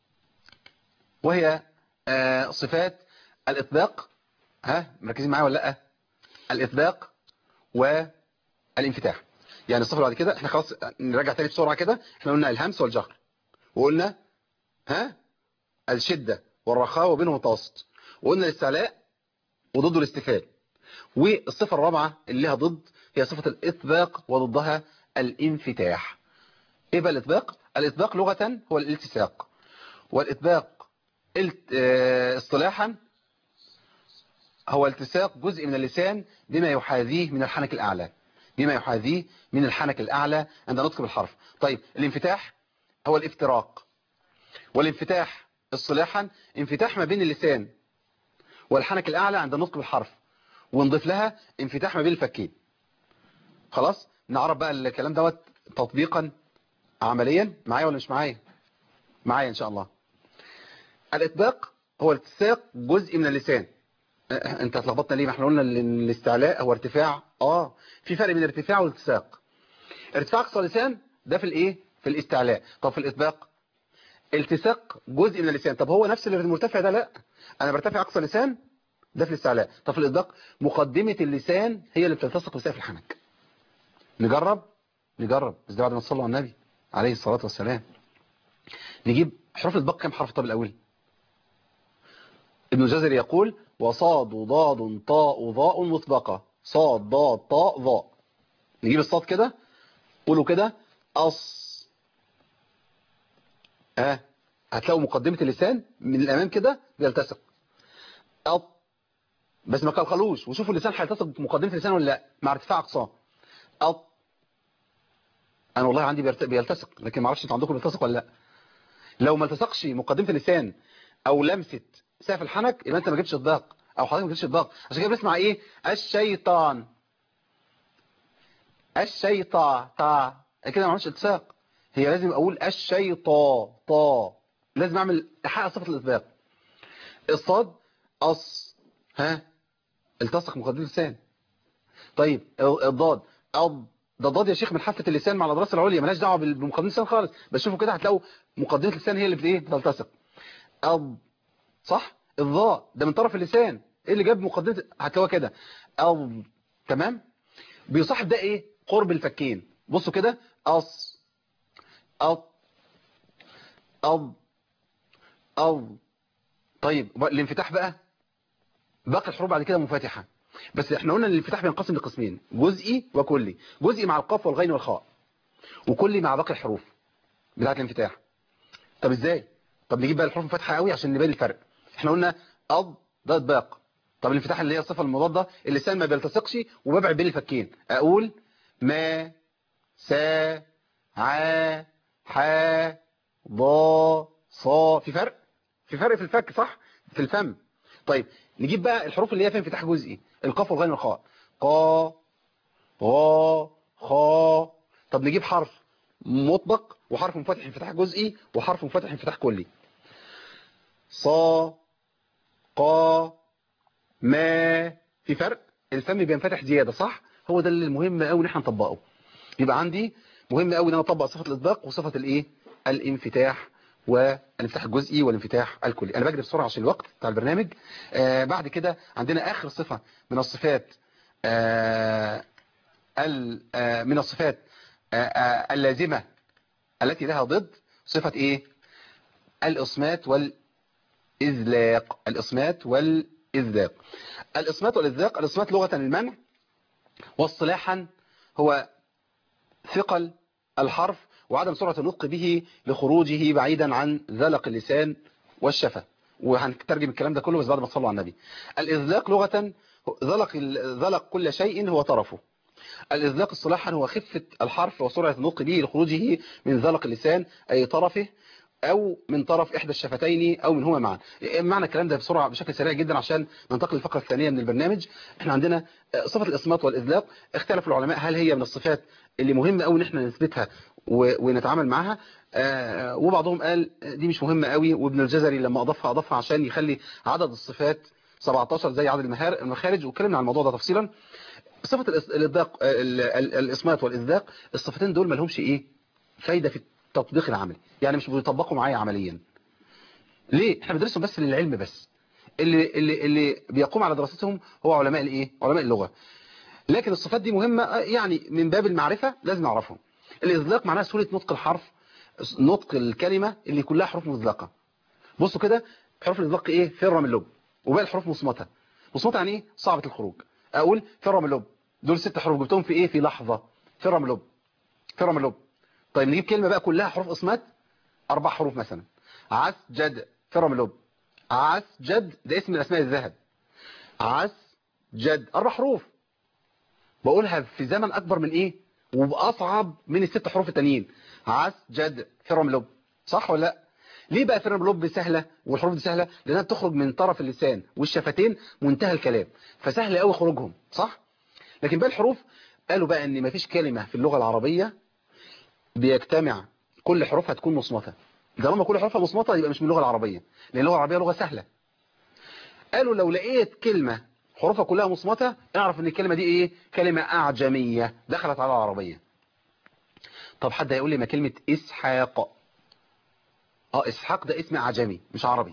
وهي آه صفات الاطباق ها مركزين معايا ولا لا الاطباق والانفتاح يعني الصفه اللي بعد كده احنا خلاص نراجع تاني بسرعه كده احنا قلنا الهمس والجهر وقلنا ها الشده والرخاء وبينهم التوسط وقلنا الاستعلاء وضده الاستفال والصفه الرابعه اللي لها ضد هي صفه الاطباق وضدها الانفتاح ايه بقى الاطباق الاطباق لغة هو الالتصاق والاطباق الت- آه، اصطلاحا هو التصاق جزء من اللسان بما يحاذيه من الحنك الأعلى بما يحاذيه من الحنك الأعلى عند نطق بالحرف طيب الانفتاح هو الافتراق والانفتاح اصطلاحا انفتاح ما بين اللسان والحنك الأعلى عند النطق بالحرف ونضيف لها انفتاح ما بين الفكين خلاص نعرف بقى الكلام دوت تطبيقا عمليا معايا ولا مش معايا معايا ان شاء الله الاطباق هو التصاق جزء من اللسان أه، انت اتلخبطنا ليه ما احنا قلنا ان الاستعلاء هو ارتفاع اه في فرق بين الارتفاع والالتصاق ارتفاع اقصى اللسان ده في الايه في الاستعلاء طب في الاطباق التصاق جزء من اللسان طب هو نفس المرتفع ده لا انا برتفع اقصى لسان ده في الاستعلاء طب في الاطباق مقدمة اللسان هي اللي بتلتصق بسقف الحنك نجرب نجرب بس ده بعد ما تصلوا على النبي عليه الصلاة والسلام نجيب حروف الاطباق كام حرف طب الاول ابن الجزري يقول وصاد ضاد طاء ضاء مطبقة صاد ضاد طاء ضاء نجيب الصاد كده قولوا كده أص ها هتلاقوا مقدمة اللسان من الأمام كده بيلتصق أط بس ما قلقلوش وشوفوا اللسان هيلتصق بمقدمة اللسان ولا لا مع ارتفاع أقصاه أط أنا والله عندي بيرت- بيلتصق لكن ما اعرفش انتوا عندكم بيلتصق ولا لا لو ما التصقش مقدمة اللسان أو لمسة سقف الحنك يبقى أنت ما جبتش الضاق أو حضرتك ما جبتش الضاق عشان كده بنسمع إيه الشيطان الشيطان طا كده ما عملش التصاق هي لازم اقول الشيطا طا لازم اعمل احقق صفه الاطباق الصاد أص ها التصق مقدمه اللسان طيب الضاد أض ده الضاد يا شيخ من حافه اللسان مع الاضراس العليا مالهاش دعوه بمقدمه اللسان خالص بس شوفوا كده هتلاقوا مقدمه اللسان هي اللي بت ايه بتلتصق أض صح الضاء ده من طرف اللسان ايه اللي جاب مقدمه هتلاقوها كده أض تمام بيصاحب ده ايه قرب الفكين بصوا كده أص أض أض أض طيب الانفتاح بقى باقي الحروف بعد كده منفتحة بس احنا قلنا ان الانفتاح بينقسم لقسمين جزئي وكلي جزئي مع القاف والغين والخاء وكلي مع باقي الحروف بتاعه الانفتاح طب ازاي طب نجيب بقى الحروف منفتحه قوي عشان نبين الفرق احنا قلنا أض ده اطباق طب الانفتاح اللي هي الصفه المضاده اللسان ما بيلتصقش وببعد بين الفكين اقول ما سا ع ح ض صا في فرق في فرق في الفك صح في الفم طيب نجيب بقى الحروف اللي هي فيها انفتاح جزئي القاف والغين والخاء قا غا خا طب نجيب حرف مطبق وحرف منفتح انفتاح جزئي وحرف منفتح انفتاح كلي صا قا ما في فرق الفم بينفتح زيادة صح هو ده اللي المهم قوي ان احنا نطبقه يبقى عندي مهم قوي ان انا اطبق صفة الاطباق وصفة الايه الانفتاح والانفتاح الجزئي والانفتاح الكلي انا بجري بسرعة عشان الوقت بتاع البرنامج آه بعد كده عندنا اخر صفة من الصفات آه آه من الصفات آه آه اللازمة التي لها ضد صفة ايه الاصمات والإذلاق الإصمات والإذلاق الإصمات والإذلاق الإصمات لغة المنع واصطلاحا هو ثقل الحرف وعدم سرعة النطق به لخروجه بعيدا عن ذلق اللسان والشفة وهنترجم الكلام ده كله بس بعد ما تصلوا على النبي الإذلاق لغة ذلق ذلق كل شيء هو طرفه الإذلاق اصطلاحا هو خفة الحرف وسرعة النطق به لخروجه من ذلق اللسان أي طرفه او من طرف احدى الشفتين او منهما معا معنى الكلام ده بسرعه بشكل سريع جدا عشان ننتقل للفقره الثانيه من البرنامج احنا عندنا صفه الاصمات والاذلاق اختلف العلماء هل هي من الصفات اللي مهم قوي ان احنا نثبتها ونتعامل معاها وبعضهم قال دي مش مهمه قوي وابن الجزري لما اضافها اضافها عشان يخلي عدد الصفات 17 زي عدد المخارج واتكلمنا عن الموضوع ده تفصيلا صفه الاذلاق الاصمات والاذلاق الصفتين دول ما لهمش ايه فايده في التطبيق العملي يعني مش بيطبقوا معايا عمليا ليه احنا بندرسهم بس للعلم بس اللي اللي اللي بيقوم على دراستهم هو علماء الايه علماء اللغه لكن الصفات دي مهمه يعني من باب المعرفه لازم نعرفهم الاذلاق معناه سهوله نطق الحرف نطق الكلمه اللي كلها حروف مذلقه بصوا كده حروف الاذلاق ايه فر من اللب وباقي الحروف مصمته مصمته يعني ايه صعبه الخروج اقول فر من اللب دول ست حروف جبتهم في ايه في لحظه فر من اللب فر من اللب طيب نجيب كلمة بقى كلها حروف اصمات اربع حروف مثلا عسجد فرم اللب عسجد ده اسم من اسماء الذهب عسجد اربع حروف بقولها في زمن اكبر من ايه وباصعب من الست حروف التانيين عسجد فرم لب صح ولا لا ليه بقى فرم لب سهلة والحروف دي سهلة لانها بتخرج من طرف اللسان والشفتين منتهى الكلام فسهل قوي خروجهم صح لكن بقى الحروف قالوا بقى ان مفيش كلمة في اللغة العربية بيجتمع كل حروفها تكون مصمتة طالما كل حروفها مصمتة يبقى مش من اللغة العربية لان اللغة العربية لغة سهلة قالوا لو لقيت كلمة حروفها كلها مصمتة اعرف ان الكلمة دي ايه كلمة اعجمية دخلت على العربية طب حد هيقول لي ما كلمة اسحاق اه اسحاق ده اسم اعجمي مش عربي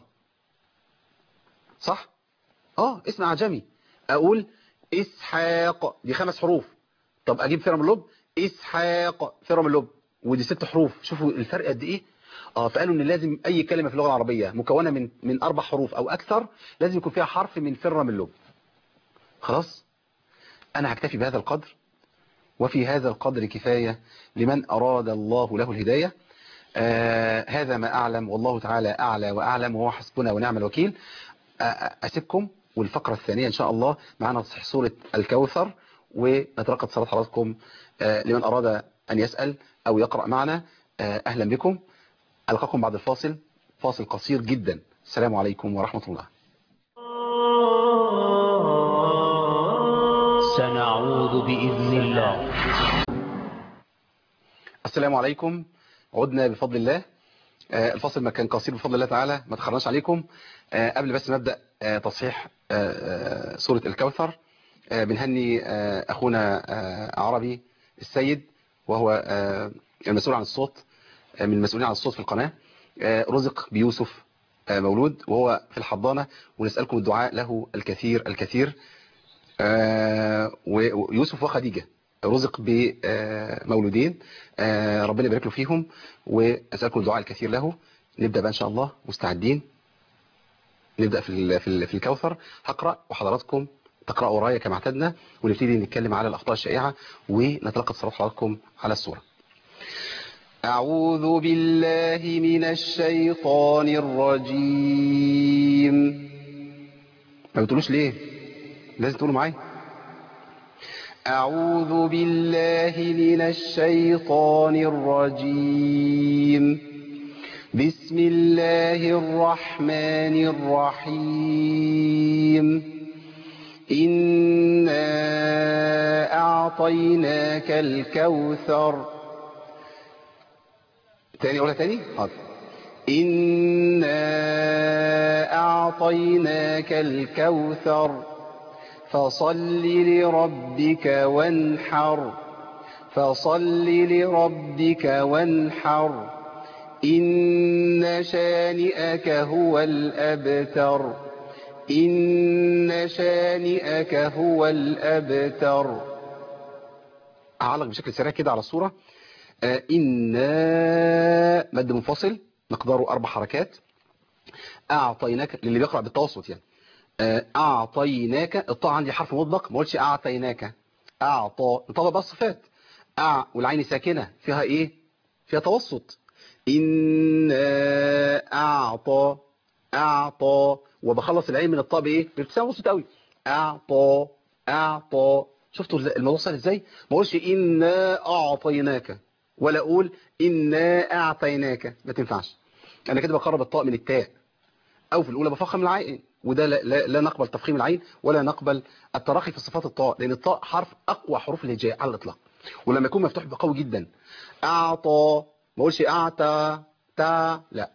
صح اه اسم اعجمي اقول اسحاق دي خمس حروف طب اجيب فرم اللب اسحاق فرم اللب ودي ست حروف شوفوا الفرق قد ايه اه فقالوا ان لازم اي كلمة في اللغة العربية مكونة من من اربع حروف او اكثر لازم يكون فيها حرف من فرم اللب خلاص انا هكتفي بهذا القدر وفي هذا القدر كفاية لمن اراد الله له الهداية آه هذا ما اعلم والله تعالى اعلى واعلم وهو حسبنا ونعم الوكيل آه اسيبكم والفقرة الثانية ان شاء الله معنا تصحيح سورة الكوثر ونتلقى اتصالات حضراتكم آه لمن اراد ان يسأل او يقرأ معنا آه اهلا بكم ألقاكم بعد الفاصل فاصل قصير جدا السلام عليكم ورحمة الله سنعود بإذن الله السلام عليكم عدنا بفضل الله آه، الفاصل ما كان قصير بفضل الله تعالى ما تخرناش عليكم آه، قبل بس نبدأ آه، تصحيح آه، آه، سورة الكوثر آه، بنهني آه، أخونا آه، عربي السيد وهو آه، المسؤول عن الصوت آه، من المسؤولين عن الصوت في القناة آه، رزق بيوسف آه، مولود وهو في الحضانة ونسألكم الدعاء له الكثير الكثير آه، و- ويوسف وخديجة رزق بمولودين آه، ربنا يبارك له فيهم وأسألكم الدعاء الكثير له نبدأ بقى إن شاء الله مستعدين نبدأ في ال- في ال- في الكوثر هقرأ وحضراتكم تقرأوا ورايا كما اعتدنا ونبتدي نتكلم على الأخطاء الشائعة ونتلقى اتصالات حضراتكم على الصورة أعوذ بالله من الشيطان الرجيم ما بتقولوش ليه لازم تقولوا معايا أعوذ بالله من الشيطان الرجيم بسم الله الرحمن الرحيم إنا أعطيناك الكوثر تاني أقولها تاني حاضر إنا أعطيناك الكوثر فصل لربك وانحر فصل لربك وانحر إن شانئك هو الأبتر إن شانئك هو الأبتر أعلق بشكل سريع كده على الصورة آه، إنا مد منفصل مقداره أربع حركات أعطيناك للي بيقرأ بالتوسط يعني آه، أعطيناك الطاء عندي حرف مطلق ما قلتش أعطيناك أعطى نطبق بقى الصفات أع والعين ساكنة فيها إيه فيها توسط إنا أعطى أعطى وبخلص العين من الطاء بإيه بابتسامة بسيطة قوي أعطى أعطى شفتوا الموضوع سهل إزاي ما أقولش إنا أعطيناك ولا أقول إنا أعطيناك ما تنفعش أنا كده بقرب الطاء من التاء أو في الأولى بفخم العين وده لا, لا, لا نقبل تفخيم العين ولا نقبل التراخي في صفات الطاء لأن الطاء حرف أقوى حروف الهجاء على الإطلاق ولما يكون مفتوح بقوي قوي جدا أعطى ما أقولش أعطى تا لا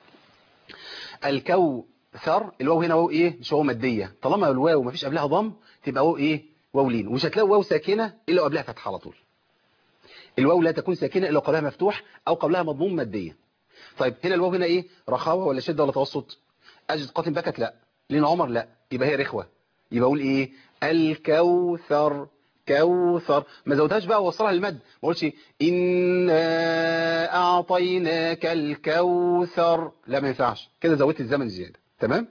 الكوثر الواو هنا واو إيه مش واو مادية طالما الواو ما فيش قبلها ضم تبقى واو إيه واو لين ومش هتلاقي واو ساكنة إلا قبلها فتحة على طول الواو لا تكون ساكنة إلا قبلها مفتوح أو قبلها مضموم مادية طيب هنا الواو هنا إيه رخاوة ولا شدة ولا توسط أجد قاتم بكت لا لين عمر لا يبقى هي رخوة يبقى أقول إيه الكوثر كوثر ما زودهاش بقى ووصلها للمد ما اقولش إنا أعطيناك الكوثر لا ما ينفعش كده زودت الزمن زيادة تمام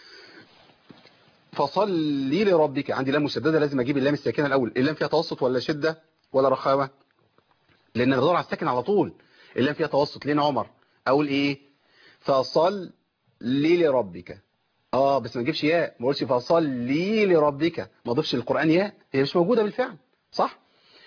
فصلي لربك عندي لام مشددة لازم أجيب اللام الساكنة الأول اللام فيها توسط ولا شدة ولا رخاوة لان انا بدور على الساكن على طول اللام فيها توسط لين عمر اقول ايه فصل لي لربك اه بس ما تجيبش ياء ما اقولش فصل لي لربك ما اضيفش للقران ياء هي مش موجوده بالفعل صح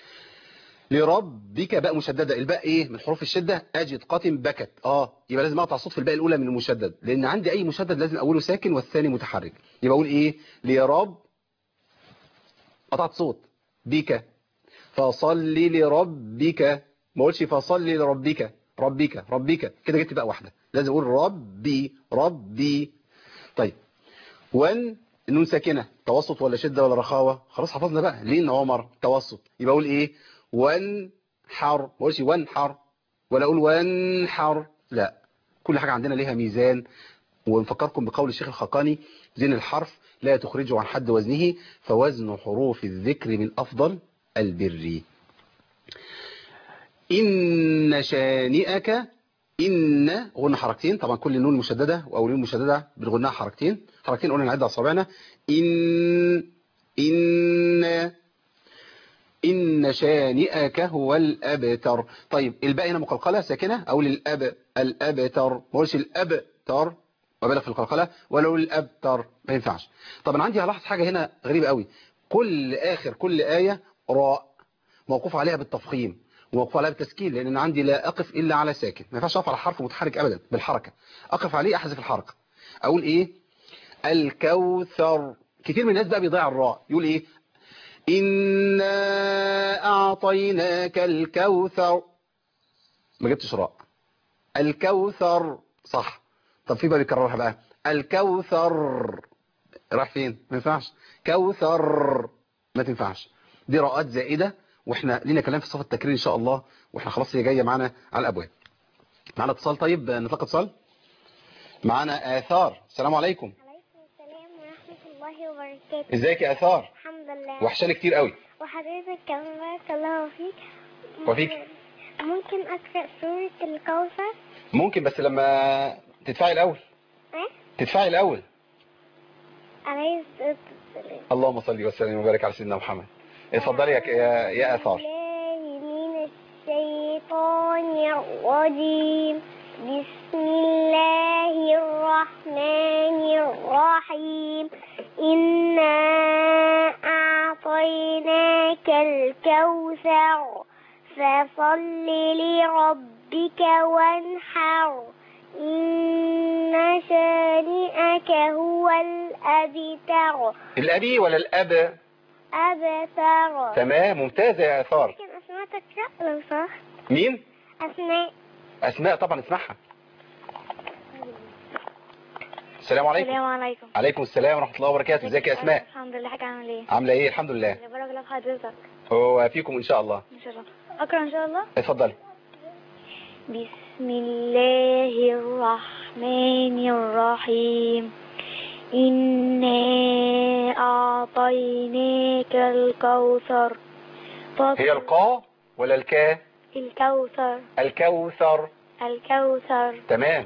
لربك باء مشدده الباء ايه من حروف الشده اجد قاتم بكت اه يبقى لازم اقطع الصوت في الباء الاولى من المشدد لان عندي اي مشدد لازم اوله ساكن والثاني متحرك يبقى اقول ايه لرب قطعت صوت بك فصل لربك ما اقولش فصل لربك ربك ربك كده جبت بقى واحده لازم اقول ربي ربي طيب وان النون ساكنه توسط ولا شده ولا رخاوه خلاص حفظنا بقى لين عمر توسط يبقى اقول ايه وانحر ما اقولش وانحر ولا اقول وانحر لا كل حاجه عندنا ليها ميزان ونفكركم بقول الشيخ الخقاني زين الحرف لا تخرجه عن حد وزنه فوزن حروف الذكر من افضل البر إن شانئك إن غنى حركتين طبعا كل نون مشددة أو نون مشددة بنغناها حركتين حركتين قلنا نعد أصابعنا إن إن إن شانئك هو الأبتر طيب الباء هنا مقلقلة ساكنة أو للأب الأبتر ما اقولش الأبتر وبالغ في القلقلة ولا أقول الأبتر ما ينفعش طب أنا عندي هلاحظ حاجة هنا غريبة قوي كل آخر كل آية راء موقوف عليها بالتفخيم وموقوف عليها بالتسكين لأن أنا عندي لا أقف إلا على ساكن ما ينفعش أقف على حرف متحرك أبدا بالحركة أقف عليه أحذف الحركة أقول إيه الكوثر كتير من الناس بقى بيضيع الراء يقول إيه إنا أعطيناك الكوثر ما جبتش راء الكوثر صح طب في بقى بيكررها بقى الكوثر راح فين ما ينفعش كوثر ما تنفعش دي راءات زائدة واحنا لينا كلام في صف التكرير ان شاء الله واحنا خلاص هي جايه معانا على الابواب معانا اتصال طيب نطلق اتصال معانا اثار السلام عليكم عليكم السلام ورحمة الله وبركاته ازيك يا اثار الحمد لله وحشاني كتير قوي وحضرتك كمان بارك الله فيك وفيك. ممكن أقرأ سورة الكوثر ممكن بس لما تدفعي الاول إيه؟ تدفعي الاول عليه الصلاة والسلام اللهم صل وسلم وبارك على سيدنا محمد اتفضلي يا يا, يا اثار بالله من الشيطان الرجيم بسم الله الرحمن الرحيم إنا أعطيناك الكوثر فصل لربك وانحر إن شانئك هو الأبتر الابي ولا الاب أبتر تمام ممتازه يا اثار ممكن أسماء تقرأ لو سمحت مين أسماء اسماء طبعا اسمعها السلام عليكم السلام عليكم عليكم السلام ورحمه الله وبركاته ازيك يا اسماء الحمد لله حاجة عامل ايه عامله ايه الحمد لله بارك الله في حضرتك وفيكم ان شاء الله ان شاء الله اقرا ان شاء الله اتفضلي بسم الله الرحمن الرحيم إنا أعطيناك الكوثر فصل- هي القاء ولا الكا الكوثر الكوثر الكوثر تمام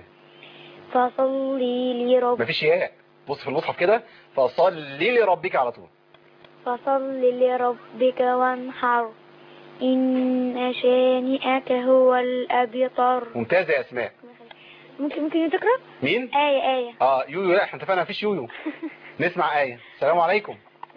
فصلي لرب مفيش ياء بص في المصحف كده فصلي لربك على طول فصل لربك وانحر إن شانئك هو الأبتر ممتازه يا اسماء ممكن ممكن تقرأ مين آية آية اه يويو لا احنا اتفقنا مفيش يويو نسمع آية السلام عليكم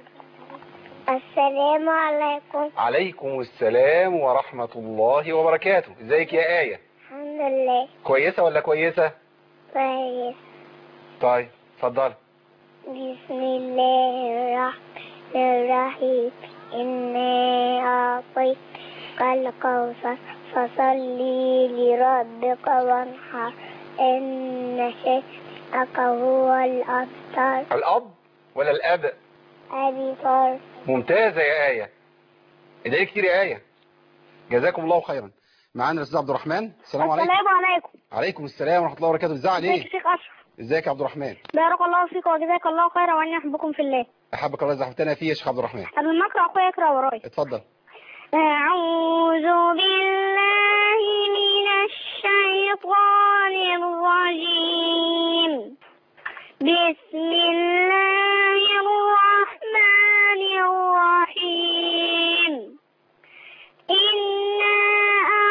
السلام عليكم عليكم السلام ورحمة الله وبركاته ازيك يا آية الحمد لله كويسة ولا كويسة كويس طيب اتفضل بسم الله الرحمن الرحيم إنا أعطيك الكوثر فصلي لربك وانحر إن شانئك هو الأبتر الأب ولا الأب أبتر ممتازة يا آية ادعي كتير يا آية جزاكم الله خيرا معانا الأستاذ عبد الرحمن السلام عليكم عليكم عليكم السلام ورحمة الله وبركاته ازاي عليك الشيخ أشرف ازيك يا عبد الرحمن بارك الله فيك وجزاك الله خيرا وأني أحبكم في الله أحبك الله زحفتنا فيه يا شيخ عبد الرحمن قبل ما أقرأ أخويا يقرأ ورايا اتفضل أعوذ بالله من الشيطان الرجيم بسم الله الرحمن الرحيم إنا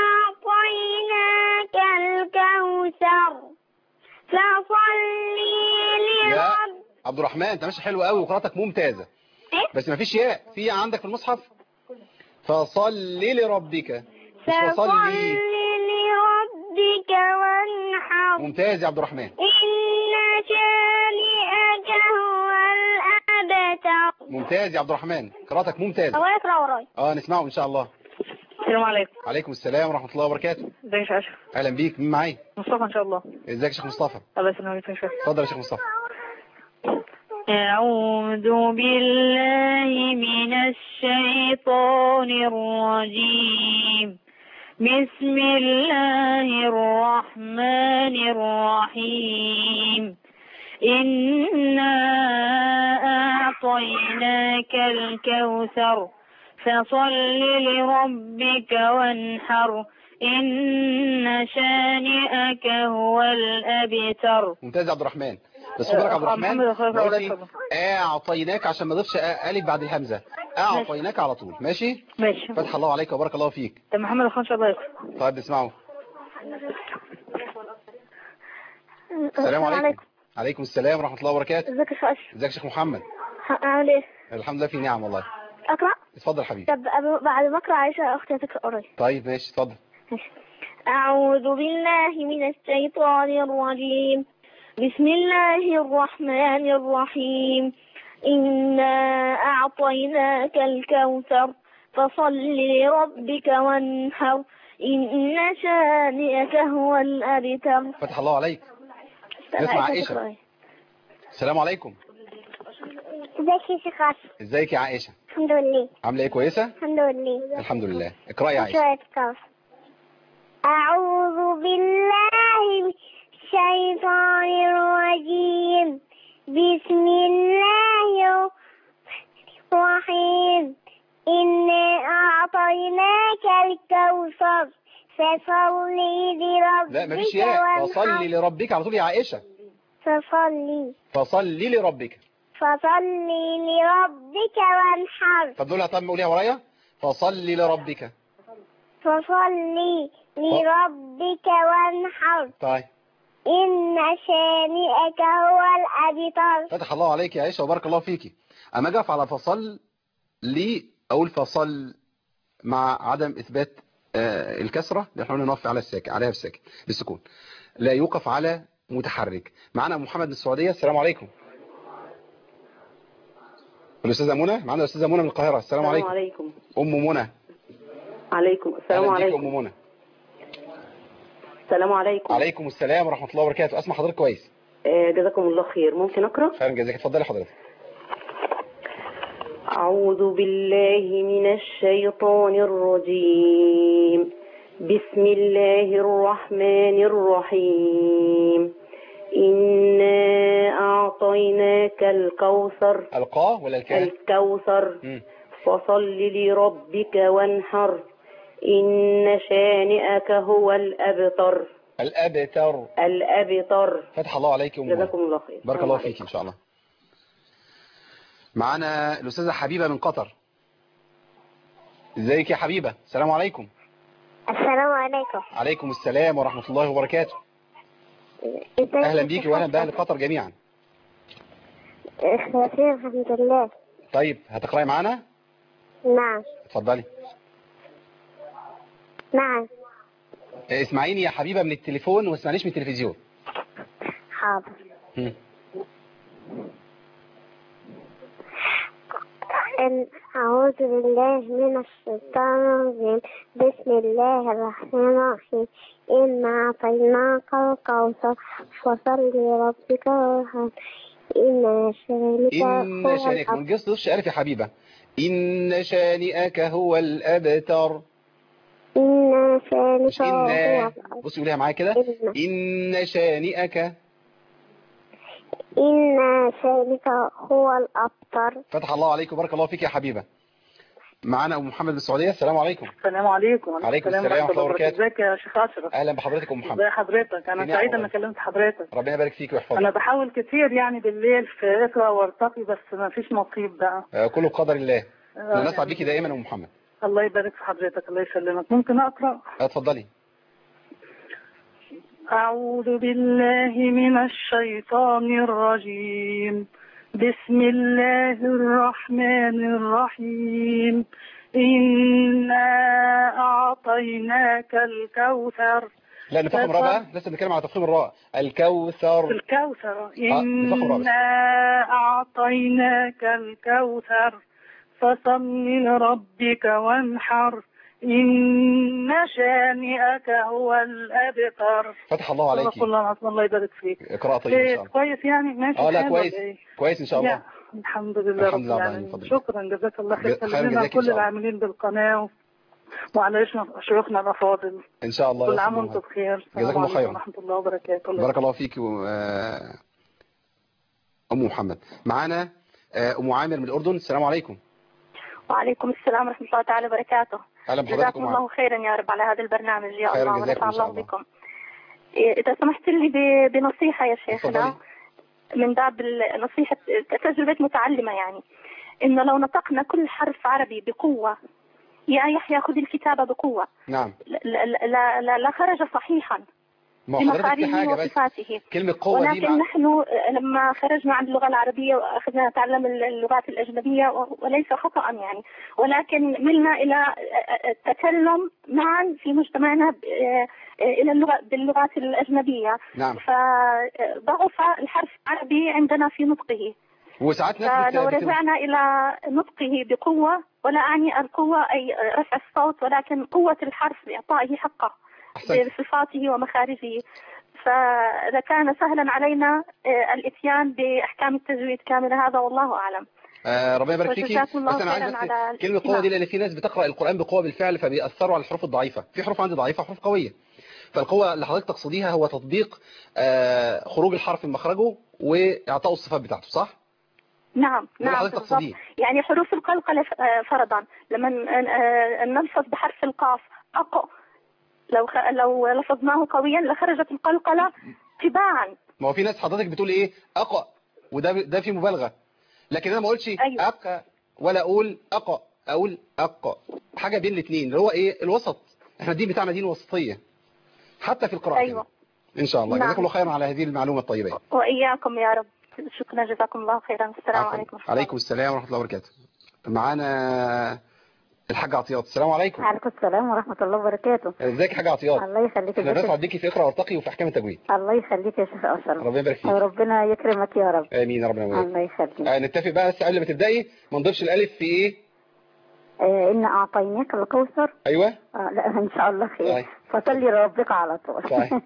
فصلي لا لرب عبد الرحمن انت ماشي حلو قوي وقراءتك ممتازة إيه؟ بس ما فيش ياء في ياء عندك في المصحف فصلي لربك مش فصلي فصلي لربك وانحر ممتاز يا عبد الرحمن إن شانئك هو الأبتر ممتاز يا عبد الرحمن قراءتك ممتازة هو يقرأ وراي اه نسمعه ان شاء الله السلام عليكم عليكم السلام ورحمة الله وبركاته ازيك يا شيخ اشرف اهلا بيك مين معايا مصطفى ان شاء الله ازيك يا شيخ مصطفى الله يسلمك يا شيخ اتفضل يا شيخ مصطفى أعوذ بالله من الشيطان الرجيم بسم الله الرحمن الرحيم إنا أعطيناك الكوثر فصل لربك وانحر إن شانئك هو الأبتر ممتاز يا عبد الرحمن بس خد بالك يا عبد آه، الرحمن محمد أخويا بقول ولا ايه يفضل. اعطيناك عشان ما اضيفش الف بعد الهمزه اعطيناك على طول ماشي ماشي فتح الله عليك وبارك الله فيك طب محمد أخويا إن شاء الله يقرأ طيب اسمعوا السلام عليكم عليكم السلام ورحمه الله وبركاته ازيك يا شيخ ازيك يا شيخ محمد عامل ايه؟ الحمد لله في نعم والله اقرأ؟ اتفضل يا حبيبي طب قبل- بعد ما اقرأ عايشة اختي هتقرأ وراي طيب ماشي اتفضل أعوذ بالله من الشيطان الرجيم بسم الله الرحمن الرحيم إنا أعطيناك الكوثر فصل لربك وانحر إن شانئك هو الأبتر فتح الله عليك نسمع عائشة. السلام عليكم ازيك يا شيخ عاصم ازيك يا عائشه الحمد لله عامله ايه كويسه الحمد لله الحمد لله اقراي يا عائشه شوية كوثر أعوذ بالله من الشيطان الرجيم بسم الله الرحيم إنا أعطيناك الكوثر فصلي لربك لا مفيش ياء وانحر. فصلي لربك على طول يا عائشه فصلي فصلي لربك فصلي لربك وانحر طب دول طب قوليها ورايا فصلي لربك فصلي لربك وانحر طيب إن شانئك هو الأبتر فتح الله عليك يا عائشه وبارك الله فيكي اما اجي أقف على فصل لي اقول فصل مع عدم اثبات آه، الكسره اللي احنا نقف على الساكن عليها بالساكن بالسكون لا يوقف على متحرك معنا محمد من السعوديه السلام عليكم الاستاذه منى معنا الاستاذه منى من القاهره السلام عليكم عليكم ام منى عليكم السلام أهلا بيك عليكم ام منى السلام عليكم عليكم السلام ورحمه الله وبركاته اسمع حضرتك كويس آه، جزاكم الله خير ممكن اقرا خير جزاك اتفضلي حضرتك اعوذ بالله من الشيطان الرجيم بسم الله الرحمن الرحيم إنا أعطيناك الكوثر القاه ولا الكاف الكوثر مم. فصل لربك وانحر إن شانئك هو الأبتر الابتر الأبتر فتح الله عليك يا ام منى جزاكم الله خير بارك الله فيك ان شاء الله معانا الاستاذه حبيبه من قطر ازيك يا حبيبه السلام عليكم السلام عليكم عليكم السلام ورحمه الله وبركاته ازيك اهلا يا بيكي شيخ واهلا باهل عاصم؟ قطر جميعا بخير الحمد لله طيب هتقراي معانا نعم اتفضلي نعم آه، اسمعيني يا حبيبه من التليفون وما اسمعنيش من التلفزيون حاضر مم. إن أعوذ بالله من الشيطان الرجيم بسم الله الرحمن الرحيم إنا أعطيناك الكوثر فصل لربك وانحر إن شانئك ان هو شانئك ما الأبتر تجيش الف يا حبيبه ان شانئك هو الابتر إن شانئك مش هو ان الأبتر بصي قوليها معايا كده إن ان شانئك إن شانئك هو الأبتر فتح الله عليك وبارك الله فيك يا حبيبه معانا ام محمد من السعوديه السلام عليكم السلام عليكم عليكم السلام ورحمة الله وبركاته. ازيك يا شيخ اشرف اهلا بحضرتك ام محمد ازي حضرتك انا نعم سعيده والله. اني كلمت حضرتك ربنا يبارك فيك ويحفظك انا بحاول كتير يعني بالليل في اقرا وارتقي بس ما فيش نصيب بقى آه، كله بقدر الله آه، نسعد يعني بيكي دائما يا ام محمد الله يبارك في حضرتك الله يسلمك ممكن اقرا آه، اتفضلي أعوذ بالله من الشيطان الرجيم بسم الله الرحمن الرحيم إنا أعطيناك الكوثر لا نفخم الراء بقى لسه بنتكلم على تفخيم الراء الكوثر الكوثر نفخم الراء بس. إنا أعطيناك الكوثر فصل لربك وانحر إن شانئك هو الأبتر فتح الله عليك صدق الله العظيم الله يبارك فيك اقراء طيب ان إيه شاء الله كويس يعني ماشي اه لا حلو كويس ولا إيه؟ كويس ان شاء يا الله الحمد لله الحمد رب لله على العالمين فضلك. شكرا جزاك الله خير ج- خير سلمنا جزاك إن كل شاء الله. العاملين بالقناة وعلى إشنا- شيوخنا الأفاضل ان شاء الله كل يا عام سيدي وانتم محمد. بخير جزاكم السلام الله عليكم خيرا. ورحمة الله وبركاته بارك الله فيك و... آه، ام محمد معانا آه، ام عامر من الاردن السلام عليكم وعليكم السلام ورحمة الله تعالى وبركاته اهلا بحضرتك جزاكم ام عامر الله خيرا يا رب على هذا البرنامج يا خيرا الله جزاكم ونفع إن شاء الله الله. بكم إيه، إذا سمحت لي ب- بنصيحة يا شيخنا اتفضلي من باب ال- نصيحة تجربة متعلمة يعني إنه لو نطقنا كل حرف عربي بقوة يا يحيى خذ الكتابة بقوة نعم لا, لا, لا, لا خرج صحيحا ما هو حضرتك في بمخارجه حاجه بس وصفاته كلمه قوه دي ولكن مع... نحن لما خرجنا عن اللغة العربية وأخذنا نتعلم اللغات الأجنبية وليس خطأ يعني ولكن ملنا إلى التكلم معا في مجتمعنا ب- إلى اللغة باللغات الأجنبية نعم فضعف الحرف العربي عندنا في نطقه وساعات ناس بت... فلو بت... رجعنا إلى نطقه بقوة ولا أعني القوة أي رفع الصوت ولكن قوة الحرف بإعطائه حقه احسنت بصفاته ومخارجه فإذا كان سهلا علينا آه، الإتيان بأحكام التجويد كاملة هذا والله أعلم آه ربنا يبارك فيكي وجزاكم الله بس انا عايز خيراً بس على كلمه قوه الاستماع. دي لان في ناس بتقرا القران بقوه بالفعل فبيأثروا على الحروف الضعيفه في حروف عندي ضعيفه وحروف قويه فالقوه اللي حضرتك تقصديها هو تطبيق آه خروج الحرف من مخرجه واعطائه الصفات بتاعته صح نعم ده اللي نعم حضرتك بالضبط تقصديه يعني حروف القلقلة ف- آه، فرضا لما ن- آه، نلفظ بحرف القاف أق لو خ... لو لفظناه قويا لخرجت القلقلة تباعا ما هو في ناس حضرتك بتقول ايه اقا وده ده في مبالغه لكن انا ما اقولش أيوة. اقا ولا اقول اقا اقول اقا حاجه بين الاثنين اللي هو ايه الوسط احنا الدين بتاعنا دين وسطيه حتى في القراءه أيوة. كده. ان شاء الله نعم. جزاكم الله خيرا على هذه المعلومه الطيبه وإياكم يا رب شكرا جزاكم الله خيرا السلام عفواً. عليكم ورحمة الله. عليكم السلام ورحمه الله وبركاته معانا الحاج عطيات السلام عليكم عليكم السلام ورحمة الله وبركاته ازيك يا حاج عطيات الله يخليك احنا يا بنسعد شيخ بيكي في اقرا وارتقي وفي احكام التجويد الله يخليك يا شيخ أشرف ربنا يبارك فيك ربنا يكرمك يا رب امين يا رب العالمين الله يخليك آه نتفق بقى بس قبل ما تبداي ما نضيفش الالف في ايه آه إن أعطيناك الكوثر ايوه آه لا إن شاء الله خير طيب. فصلي لربك على طول طيب.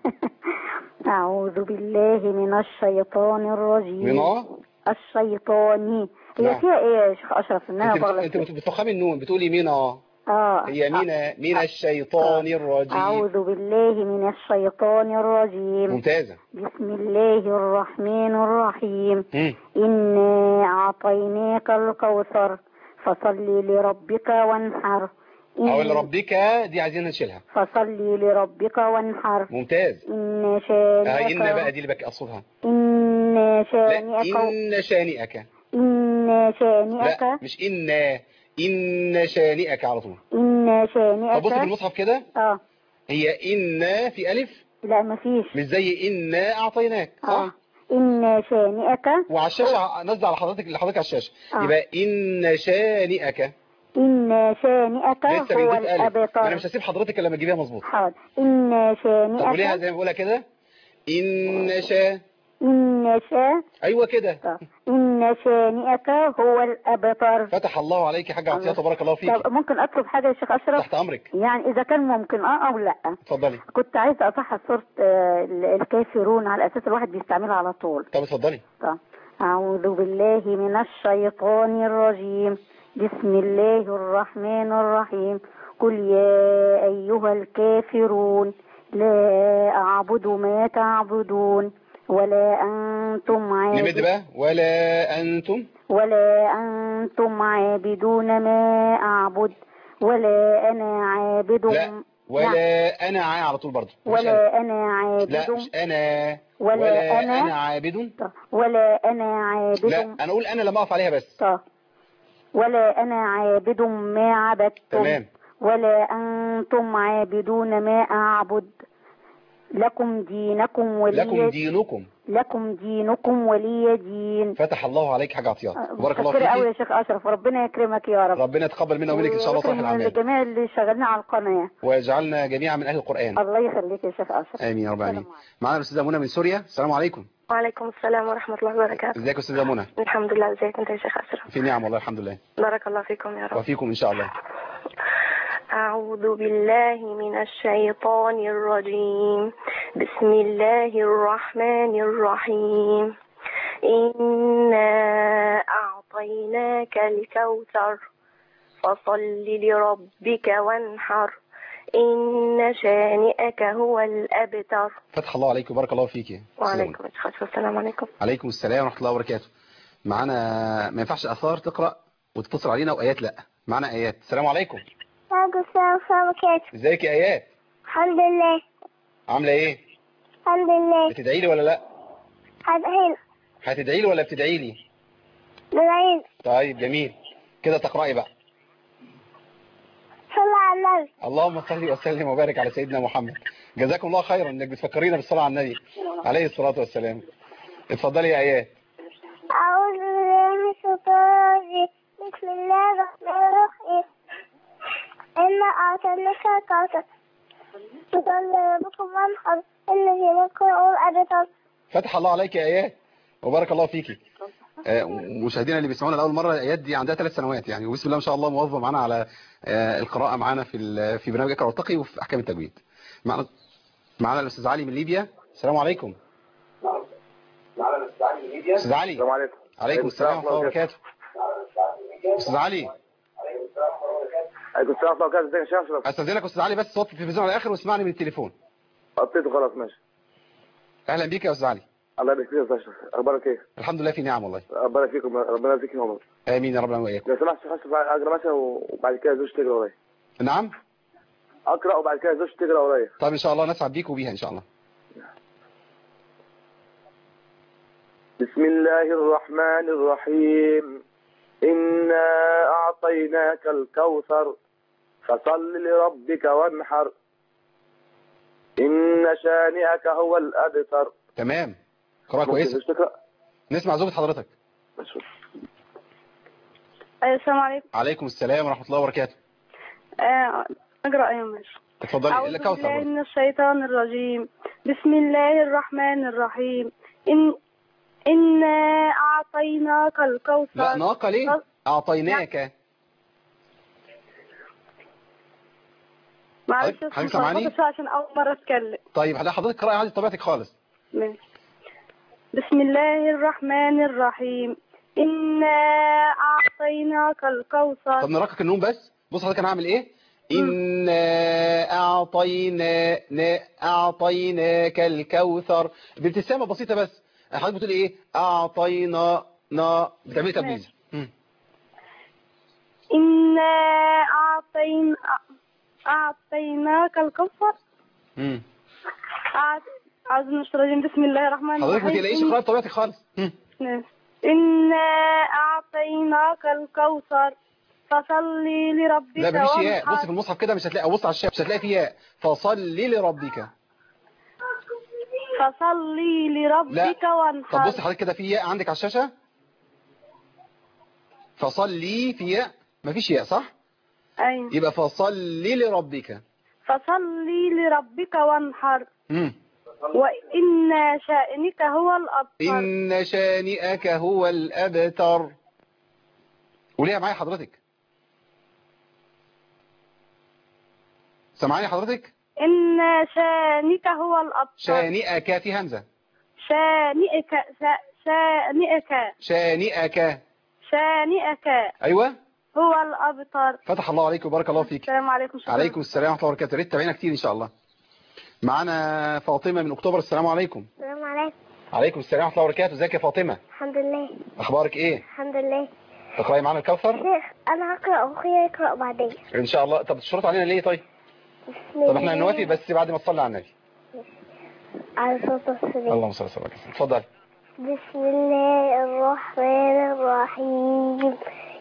أعوذ بالله من الشيطان الرجيم من اه الشيطاني هي نعم. فيها إيه يا شيخ أشرف إنها انت بت- بغلط انت بت- بتفخمي النون بتقولي مين اه آه هي مين من الشيطان الرجيم أعوذ بالله من الشيطان الرجيم ممتازه بسم الله الرحمن الرحيم مم. إنا أعطيناك الكوثر فصل لربك وانحر إن- او لربك دي عايزين نشيلها فصل لربك وانحر ممتاز إن آه شانئك ان بقى دي اللي بك اقصدها إن لا شانئك ان شانئك إن شانئك لا مش ان ان شانئك على طول إن طب بصي في شانئك المصحف كده اه هي ان في الف لا مفيش مش زي ان اعطيناك اه صح إن شانئك وعلى الشاشه نزل على حضرتك اللي حضرتك على الشاشه آه. يبقى ان شانئك إن شانئك لسه هو بيضيف الف الأبتر انا مش هسيب حضرتك الا لما تجيبيها مظبوط حاضر إن طب قوليها شانئك زي ما بقولها كده ان شا إن شا ايوه كده إن شانئك هو الأبتر فتح الله عليك يا حاجه عطيه تبارك الله فيك طب ممكن أطلب حاجة يا شيخ أشرف تحت امرك يعني إذا كان ممكن أه أو لا اتفضلي كنت عايزة أصحح صورة آه، الكافرون على أساس الواحد بيستعملها على طول طب اتفضلي طب. أعوذ بالله من الشيطان الرجيم بسم الله الرحمن الرحيم قل يا أيها الكافرون لا أعبد ما تعبدون ولا أنتم نمد عابدون بقى ولا انتم ولا أنتم عابدون ما أعبد ولا أنا عابد لا ولا انا عا على طول برضه مش أنا. ولا أنا عابد لا مش انا ولا ولا أنا- انا عابد ولا أنا عابد لا انا اقول انا لما اقف عليها بس طب. ولا أنا عابد ما عبدتم تمام ولا أنتم عابدون ما أعبد لكم دينكم ولي لكم دينكم لكم دينكم ولي دين فتح الله عليك حاجة عطيات بارك الله متشكرة قوي يا فيك شيخ اشرف وربنا يكرمك يا رب ربنا يتقبل منا ومنك ان شاء الله صالح ويكرم الاعمال الجميع اللي شغالين على القناه ويجعلنا جميعا من اهل القرآن الله يخليك يا شيخ اشرف امين يا رب العالمين معانا الاستاذة منى من سوريا السلام عليكم وعليكم السلام ورحمة الله وبركاته ازيك يا استاذة منى الحمد لله ازيك انت يا شيخ أشرف في نعم والله الحمد لله بارك الله فيكم يا رب وفيكم ان شاء الله أعوذ بالله من الشيطان الرجيم بسم الله الرحمن الرحيم إنا أعطيناك الكوثر فصل لربك وانحر إن شانئك هو الأبتر فتح الله عليك وبارك الله فيك يا أستاذة منى. وعليكم السلام عليكم عليكم السلام ورحمة الله وبركاته معانا ما ينفعش اثار تقرأ وتتصل علينا وايات لا معانا ايات السلام عليكم وعليكم السلام ورحمة الله وبركاته ازيك يا ايات الحمد لله عاملة ايه الحمد لله بتدعي لي ولا لا هدعي هتدعي لي ولا بتدعي لي بالعيد طيب جميل كده تقرأي بقى صلى على النبي اللهم صل وسلم وبارك على سيدنا محمد جزاكم الله خيرا انك بتفكرينا بالصلاة على النبي عليه الصلاة والسلام اتفضلي يا ايات أعوذ بالله من الشيطان الرجيم بسم الله الرحمن الرحيم إنا أعطيناك الكوثر فصل لربكم وانحر إن في لكم الأبتر فتح الله عليك يا ايات وبارك الله فيكي آه، مشاهدينا اللي بيسمعونا لاول مره ايات دي عندها ثلاث سنوات يعني وبسم الله ما شاء الله موظفه معانا على آه، القراءه معانا في ال- في برنامج اقرا وارتقي وفي احكام التجويد معنا معنا الاستاذ علي من ليبيا السلام عليكم استاذ علي السلام عليكم عليكم السلام ورحمه الله وبركاته استاذ علي عليكم السلام ورحمة الله وبركاته ازيك يا شيخ أشرف استاذنك استاذ علي بس صوت التلفزيون على الاخر واسمعني من التليفون قطيته خلاص ماشي اهلا بيك يا استاذ علي الله يبارك فيك يا استاذ أشرف اخبارك ايه الحمد لله في نعم والله ربنا يفيكم ربنا يفيكم والله امين يا رب العالمين واياكم لو سمحت يا شيخ أشرف اقرا مثلا وبعد كده زوجتي تقرا ورايا نعم اقرا وبعد كده زوجتي تقرا ورايا طيب ان شاء الله نسعد بيك وبيها ان شاء الله بسم الله الرحمن الرحيم إنا أعطيناك الكوثر فصل لربك وانحر إن شانئك هو الأبتر تمام قراءه ممكن كويسه زوجتي تقرا نسمع زوجة حضرتك أيوة السلام عليكم عليكم السلام ورحمه الله وبركاته آه، أقرأ أيوة ماشي اتفضلي أعوذ الا كوثر بالله برضه. من الشيطان الرجيم بسم الله الرحمن الرحيم إن إنا أعطيناك الكوثر لا ناقه ليه اعطيناك معلش حضرتك- حضرتك بس سامعاني؟ متلخبطة شوية عشان أول مرة أتكلم طيب هلا حضرتك قراءه عادي بطبيعتك خالص ماشي. بسم الله الرحمن الرحيم إنا أعطيناك الكوثر طب نرقق النوم بس بص حضرتك انا هعمل ايه إنا أعطينا نا- أعطيناك الكوثر بابتسامة بسيطة بس حضرتك بتقول إيه أعطينا نا بتعملي تبليز مم. إنا أعطينا أعطيناك الكوثر مم. أعط- أعوذ من الشيطان الرجيم بسم الله الرحمن الرحيم حضرتك ما تقلقيش قراءة بطبيعتك خالص مم. نعم. إنا أعطيناك الكوثر فصلي لربك لا مفيش ياء وانحر. بص في المصحف كده مش هتلاقي بص على الشاشة مش هتلاقي فيه ياء فصلي لربك فصلي لربك لا وانحر طب بص حضرتك كده في ياء عندك على الشاشة فصلي في ياء مفيش ياء صح أيوة. يبقى فصلي لربك فصلي لربك وانحر مم. وإن شأنك هو الأبتر إن شانئك هو الأبتر قوليها معايا حضرتك سامعاني حضرتك إن شانك هو الأبتر شانئك في همزة شانئك ش- شانئك شانئك شانئك أيوة هو الأبتر فتح الله عليك وبارك الله فيك السلام عليكم شكرا عليكم السلام ورحمة الله وبركاته ريت تابعينا كتير إن شاء الله معانا فاطمة من أكتوبر السلام عليكم السلام عليكم عليكم السلام ورحمة الله وبركاته ازيك يا فاطمة الحمد لله أخبارك إيه الحمد لله تقرأي معانا الكوثر شيخ أنا هقرأ وأخويا يقرأ بعدين إن شاء الله طب تشرط علينا ليه طيب بسم طب احنا الله- هنوافق بس بعد ما تصلي على النبي على الصلاة والسلام اللهم صل وسلم على اتفضل بسم الله الرحمن الرحيم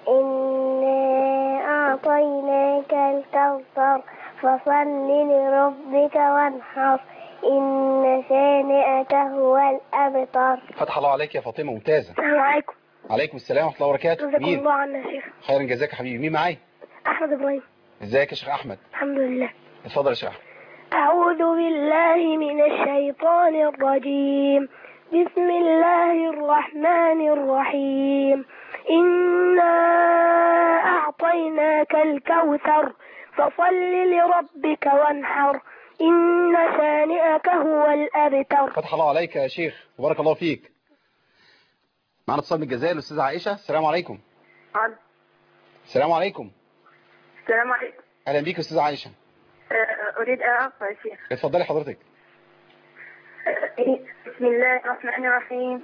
إنا أعطيناك الكوثر فصل لربك وانحر إن شانئك هو الأبتر فتح الله عليك يا فاطمة ممتازة السلام عليكم عليكم السلام ورحمة الله وبركاته جزاكم مين الله عنا يا شيخ خيرا جزاك يا حبيبي مين معايا أحمد إبراهيم ازيك يا شيخ احمد الحمد لله اتفضل يا شيخ احمد أعوذ بالله من الشيطان الرجيم بسم الله الرحمن الرحيم إنا أعطيناك الكوثر فصل لربك وانحر إن شانئك هو الأبتر فتح الله عليك يا شيخ وبارك الله فيك معنا اتصال من الجزائر الاستاذه عائشه السلام عليكم السلام عليكم السلام عليكم اهلا بيك يا استاذه عائشه آه، أريد أن أقرأ يا شيخ اتفضلي حضرتك آه، بسم الله الرحمن الرحيم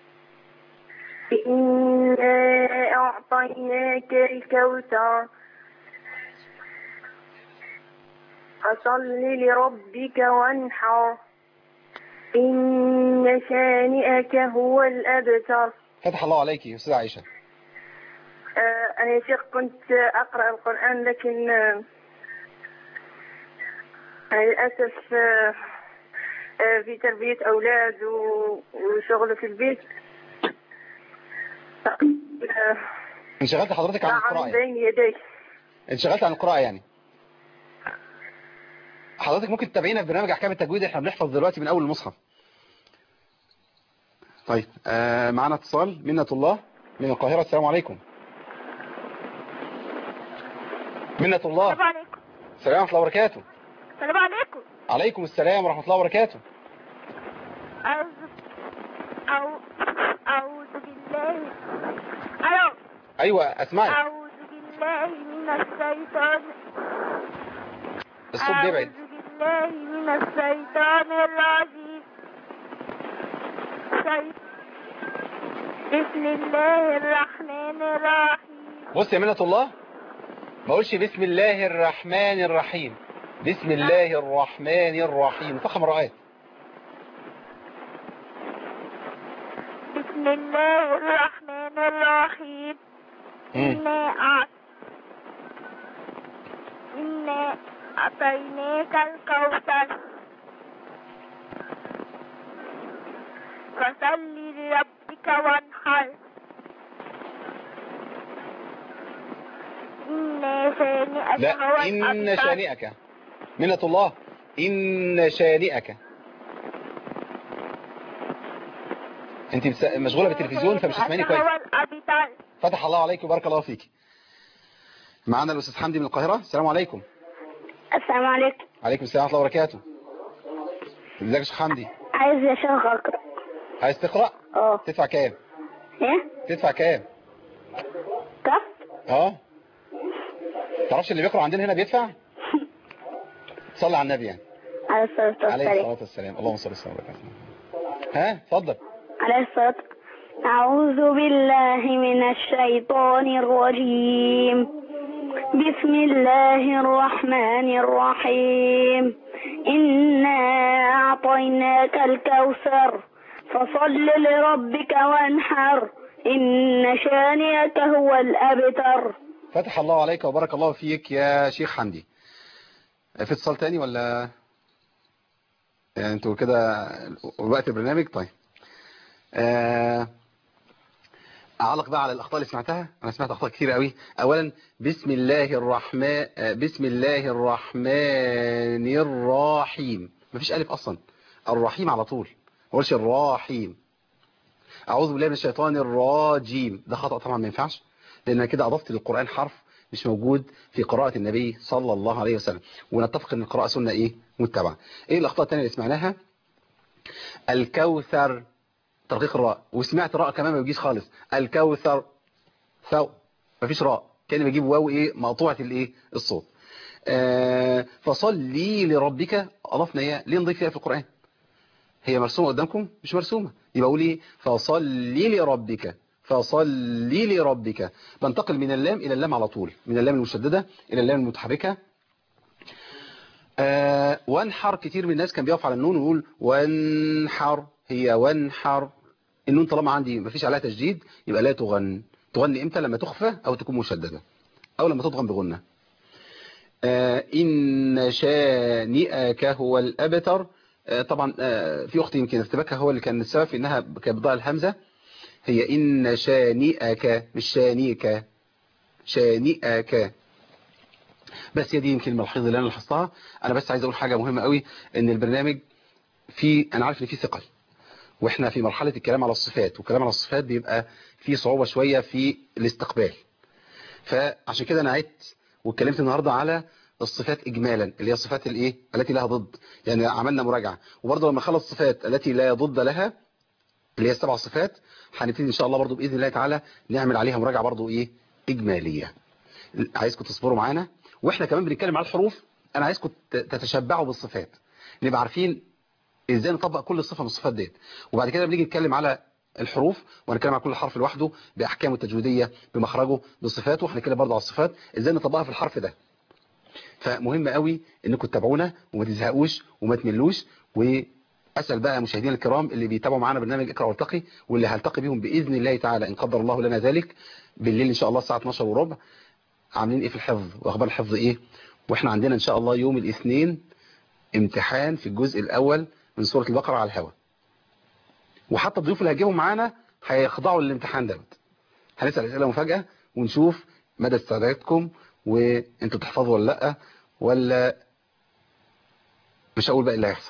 إنا أعطيناك الكوثر فصل لربك وانحر إن شانئك هو الأبتر فتح الله عليك يا استاذه عائشه آه، أنا يا شيخ كنت أقرأ القرآن لكن آه، أنا للأسف آه، آه، في تربية أولاد و- وشغل في البيت آه، انشغلت حضرتك عن ضاع القراءه من يعني. بين يدي انشغلت عن القراءه يعني حضرتك ممكن تتابعينا في برنامج احكام التجويد احنا بنحفظ دلوقتي من اول المصحف طيب آه معنا اتصال منة الله من القاهره السلام عليكم منة الله السلام عليكم السلام ورحمه الله وبركاته السلام عليكم عليكم السلام ورحمه الله وبركاته أعوذ أعوذ أعوذ بالله ألو ايوه اسمعي أعوذ بالله من الشيطان الصوت بيبعد أعوذ بالله من الشيطان الرجيم شيط- بسم الله الرحمن الرحيم بص يا منة الله ما اقولش بسم الله الرحمن الرحيم بسم الله الرحمن الرحيم فخم رأيت بسم الله الرحمن الرحيم إنا أع- إنا أعطيناك الكوثر فصل لربك وانحر إن شانئك هو لا إن الأبتر. شانئك منة الله إن شانئك انت بس- مشغولة بالتلفزيون فمش هتسمعيني كويس هو الأبتر فتح الله عليك وبارك الله فيك معنا الأستاذ حمدي من القاهرة السلام عليكم السلام عليكم عليكم السلام ورحمة الله وبركاته ازيك يا شيخ حمدي عايز يا شيخ أقرأ عايز تقرأ اه تدفع كام ايه تدفع كام كف اه تعرفش اللي بيقرأ عندنا هنا بيدفع صلي على النبي يعني عليه الصلاة عليه والسلام الصلاة والسلام اللهم صل وسلم وبارك عليه. ها اتفضل عليه الصلاة أعوذ بالله من الشيطان الرجيم بسم الله الرحمن الرحيم إنا أعطيناك الكوثر فصل لربك وانحر إن شانئك هو الأبتر فتح الله عليك وبارك الله فيك يا شيخ حمدي في اتصال تاني ولا يعني انتوا كده وقت البرنامج طيب آه، اعلق بقى على الاخطاء اللي سمعتها انا سمعت اخطاء كتير قوي اولا بسم الله الرحمن آه، بسم الله الرحمن الرحيم مفيش الف اصلا الرحيم على طول ما اقولش الرحيم اعوذ بالله من الشيطان الرجيم ده خطأ طبعا ما ينفعش لان أنا كده اضفت للقرآن حرف مش موجود في قراءة النبي صلى الله عليه وسلم ونتفق ان القراءة سنة ايه متبعة ايه الاخطاء التانية اللي سمعناها الكوثر ترقيق الراء وسمعت راء كمان ما بيجيش خالص الكوثر ثو مفيش راء كان بيجيب واو ايه مقطوعة الايه الصوت آه فصلي لربك اضفنا ايه ليه نضيف فيها في القرآن هي مرسومة قدامكم مش مرسومة يبقى اقول ايه فصلي لربك فصلي لربك بنتقل من اللام الى اللام على طول من اللام المشددة الى اللام المتحركة آه وانحر كتير من الناس كان بيقف على النون ويقول وانحر هي وانحر النون طالما عندي مفيش عليها تشديد يبقى لا تغن تغني امتى لما تخفى او تكون مشددة او لما تضغم بغنة آه إن شانئك هو الأبتر آه، طبعا آه، في اختي يمكن ارتباكها هو اللي كان السبب في انها كانت بضاع الهمزه هي ان شانئك مش شانيك شانئك بس هي دي يمكن الملحوظه اللي انا لاحظتها انا بس عايز اقول حاجه مهمه قوي ان البرنامج في انا عارف ان في ثقل واحنا في مرحله الكلام على الصفات والكلام على الصفات بيبقى في صعوبه شويه في الاستقبال فعشان كده انا عدت واتكلمت النهارده على الصفات اجمالا اللي هي الصفات الايه التي لها ضد يعني عملنا مراجعه وبرضه لما نخلص الصفات التي لا ضد لها اللي هي السبع صفات هنبتدي ان شاء الله برضه باذن الله تعالى نعمل عليها مراجعه برضه ايه اجماليه عايزكم تصبروا معانا واحنا كمان بنتكلم على الحروف انا عايزكم ت- تتشبعوا بالصفات نبقى عارفين ازاي نطبق كل صفه من الصفات ديت وبعد كده بنيجي نتكلم على الحروف وهنتكلم على كل حرف لوحده باحكامه التجويديه بمخرجه بصفاته وهنتكلم برضه على الصفات ازاي نطبقها في الحرف ده فمهم قوي انكم تتابعونا وما تزهقوش وما تملوش واسال بقى مشاهدينا الكرام اللي بيتابعوا معانا برنامج اقرا وارتقي واللي هلتقي بيهم باذن الله تعالى ان قدر الله لنا ذلك بالليل ان شاء الله الساعه 12 وربع عاملين ايه في الحفظ واخبار الحفظ ايه واحنا عندنا ان شاء الله يوم الاثنين امتحان في الجزء الاول من سوره البقره على الهواء وحتى الضيوف اللي هجيبهم معانا هيخضعوا للامتحان دوت هنسال اسئله مفاجاه ونشوف مدى استعداداتكم وانتوا تحفظوا ولا لا ولا مش هقول بقى اللي هيحصل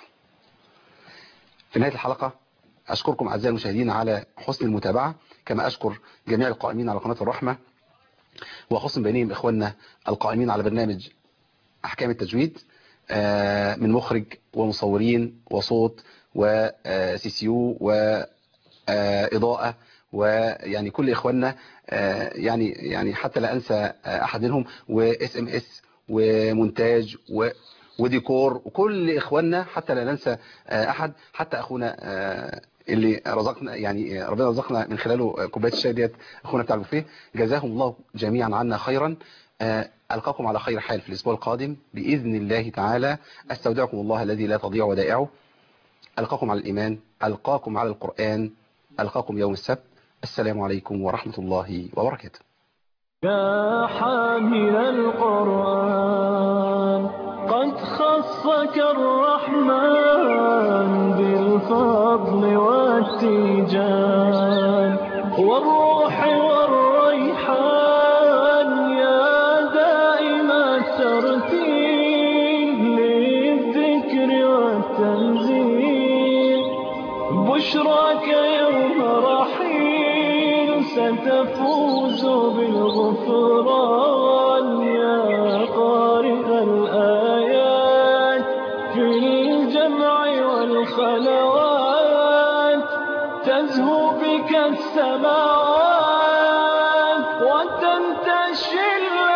في نهايه الحلقه اشكركم اعزائي المشاهدين على حسن المتابعه كما اشكر جميع القائمين على قناه الرحمه وخصم بينهم اخواننا القائمين على برنامج احكام التجويد آه، من مخرج ومصورين وصوت وسي سي يو وإضاءة ويعني كل إخواننا آه، يعني يعني حتى لا أنسى آه، أحد منهم واس ام اس ومونتاج و وديكور وكل إخواننا حتى لا ننسى آه، أحد حتى أخونا آه، اللي رزقنا يعني آه، ربنا رزقنا من خلاله آه، كوبايه الشاي ديت اخونا بتاع البوفيه جزاهم الله جميعا عنا خيرا آه، ألقاكم على خير حال في الأسبوع القادم بإذن الله تعالى أستودعكم الله الذي لا تضيع ودائعه ألقاكم على الإيمان ألقاكم على القرآن ألقاكم يوم السبت السلام عليكم ورحمة الله وبركاته يا حامل القرآن قد خصك الرحمن بالفضل والتيجان والروح والريحان يا دائم الترتيب للذكر والتنزيل بشراك يوم رحيل ستفوز بالغفران يا قارئ الآيات في الجمع والخلوات تزهو بك السماوات وتنتشي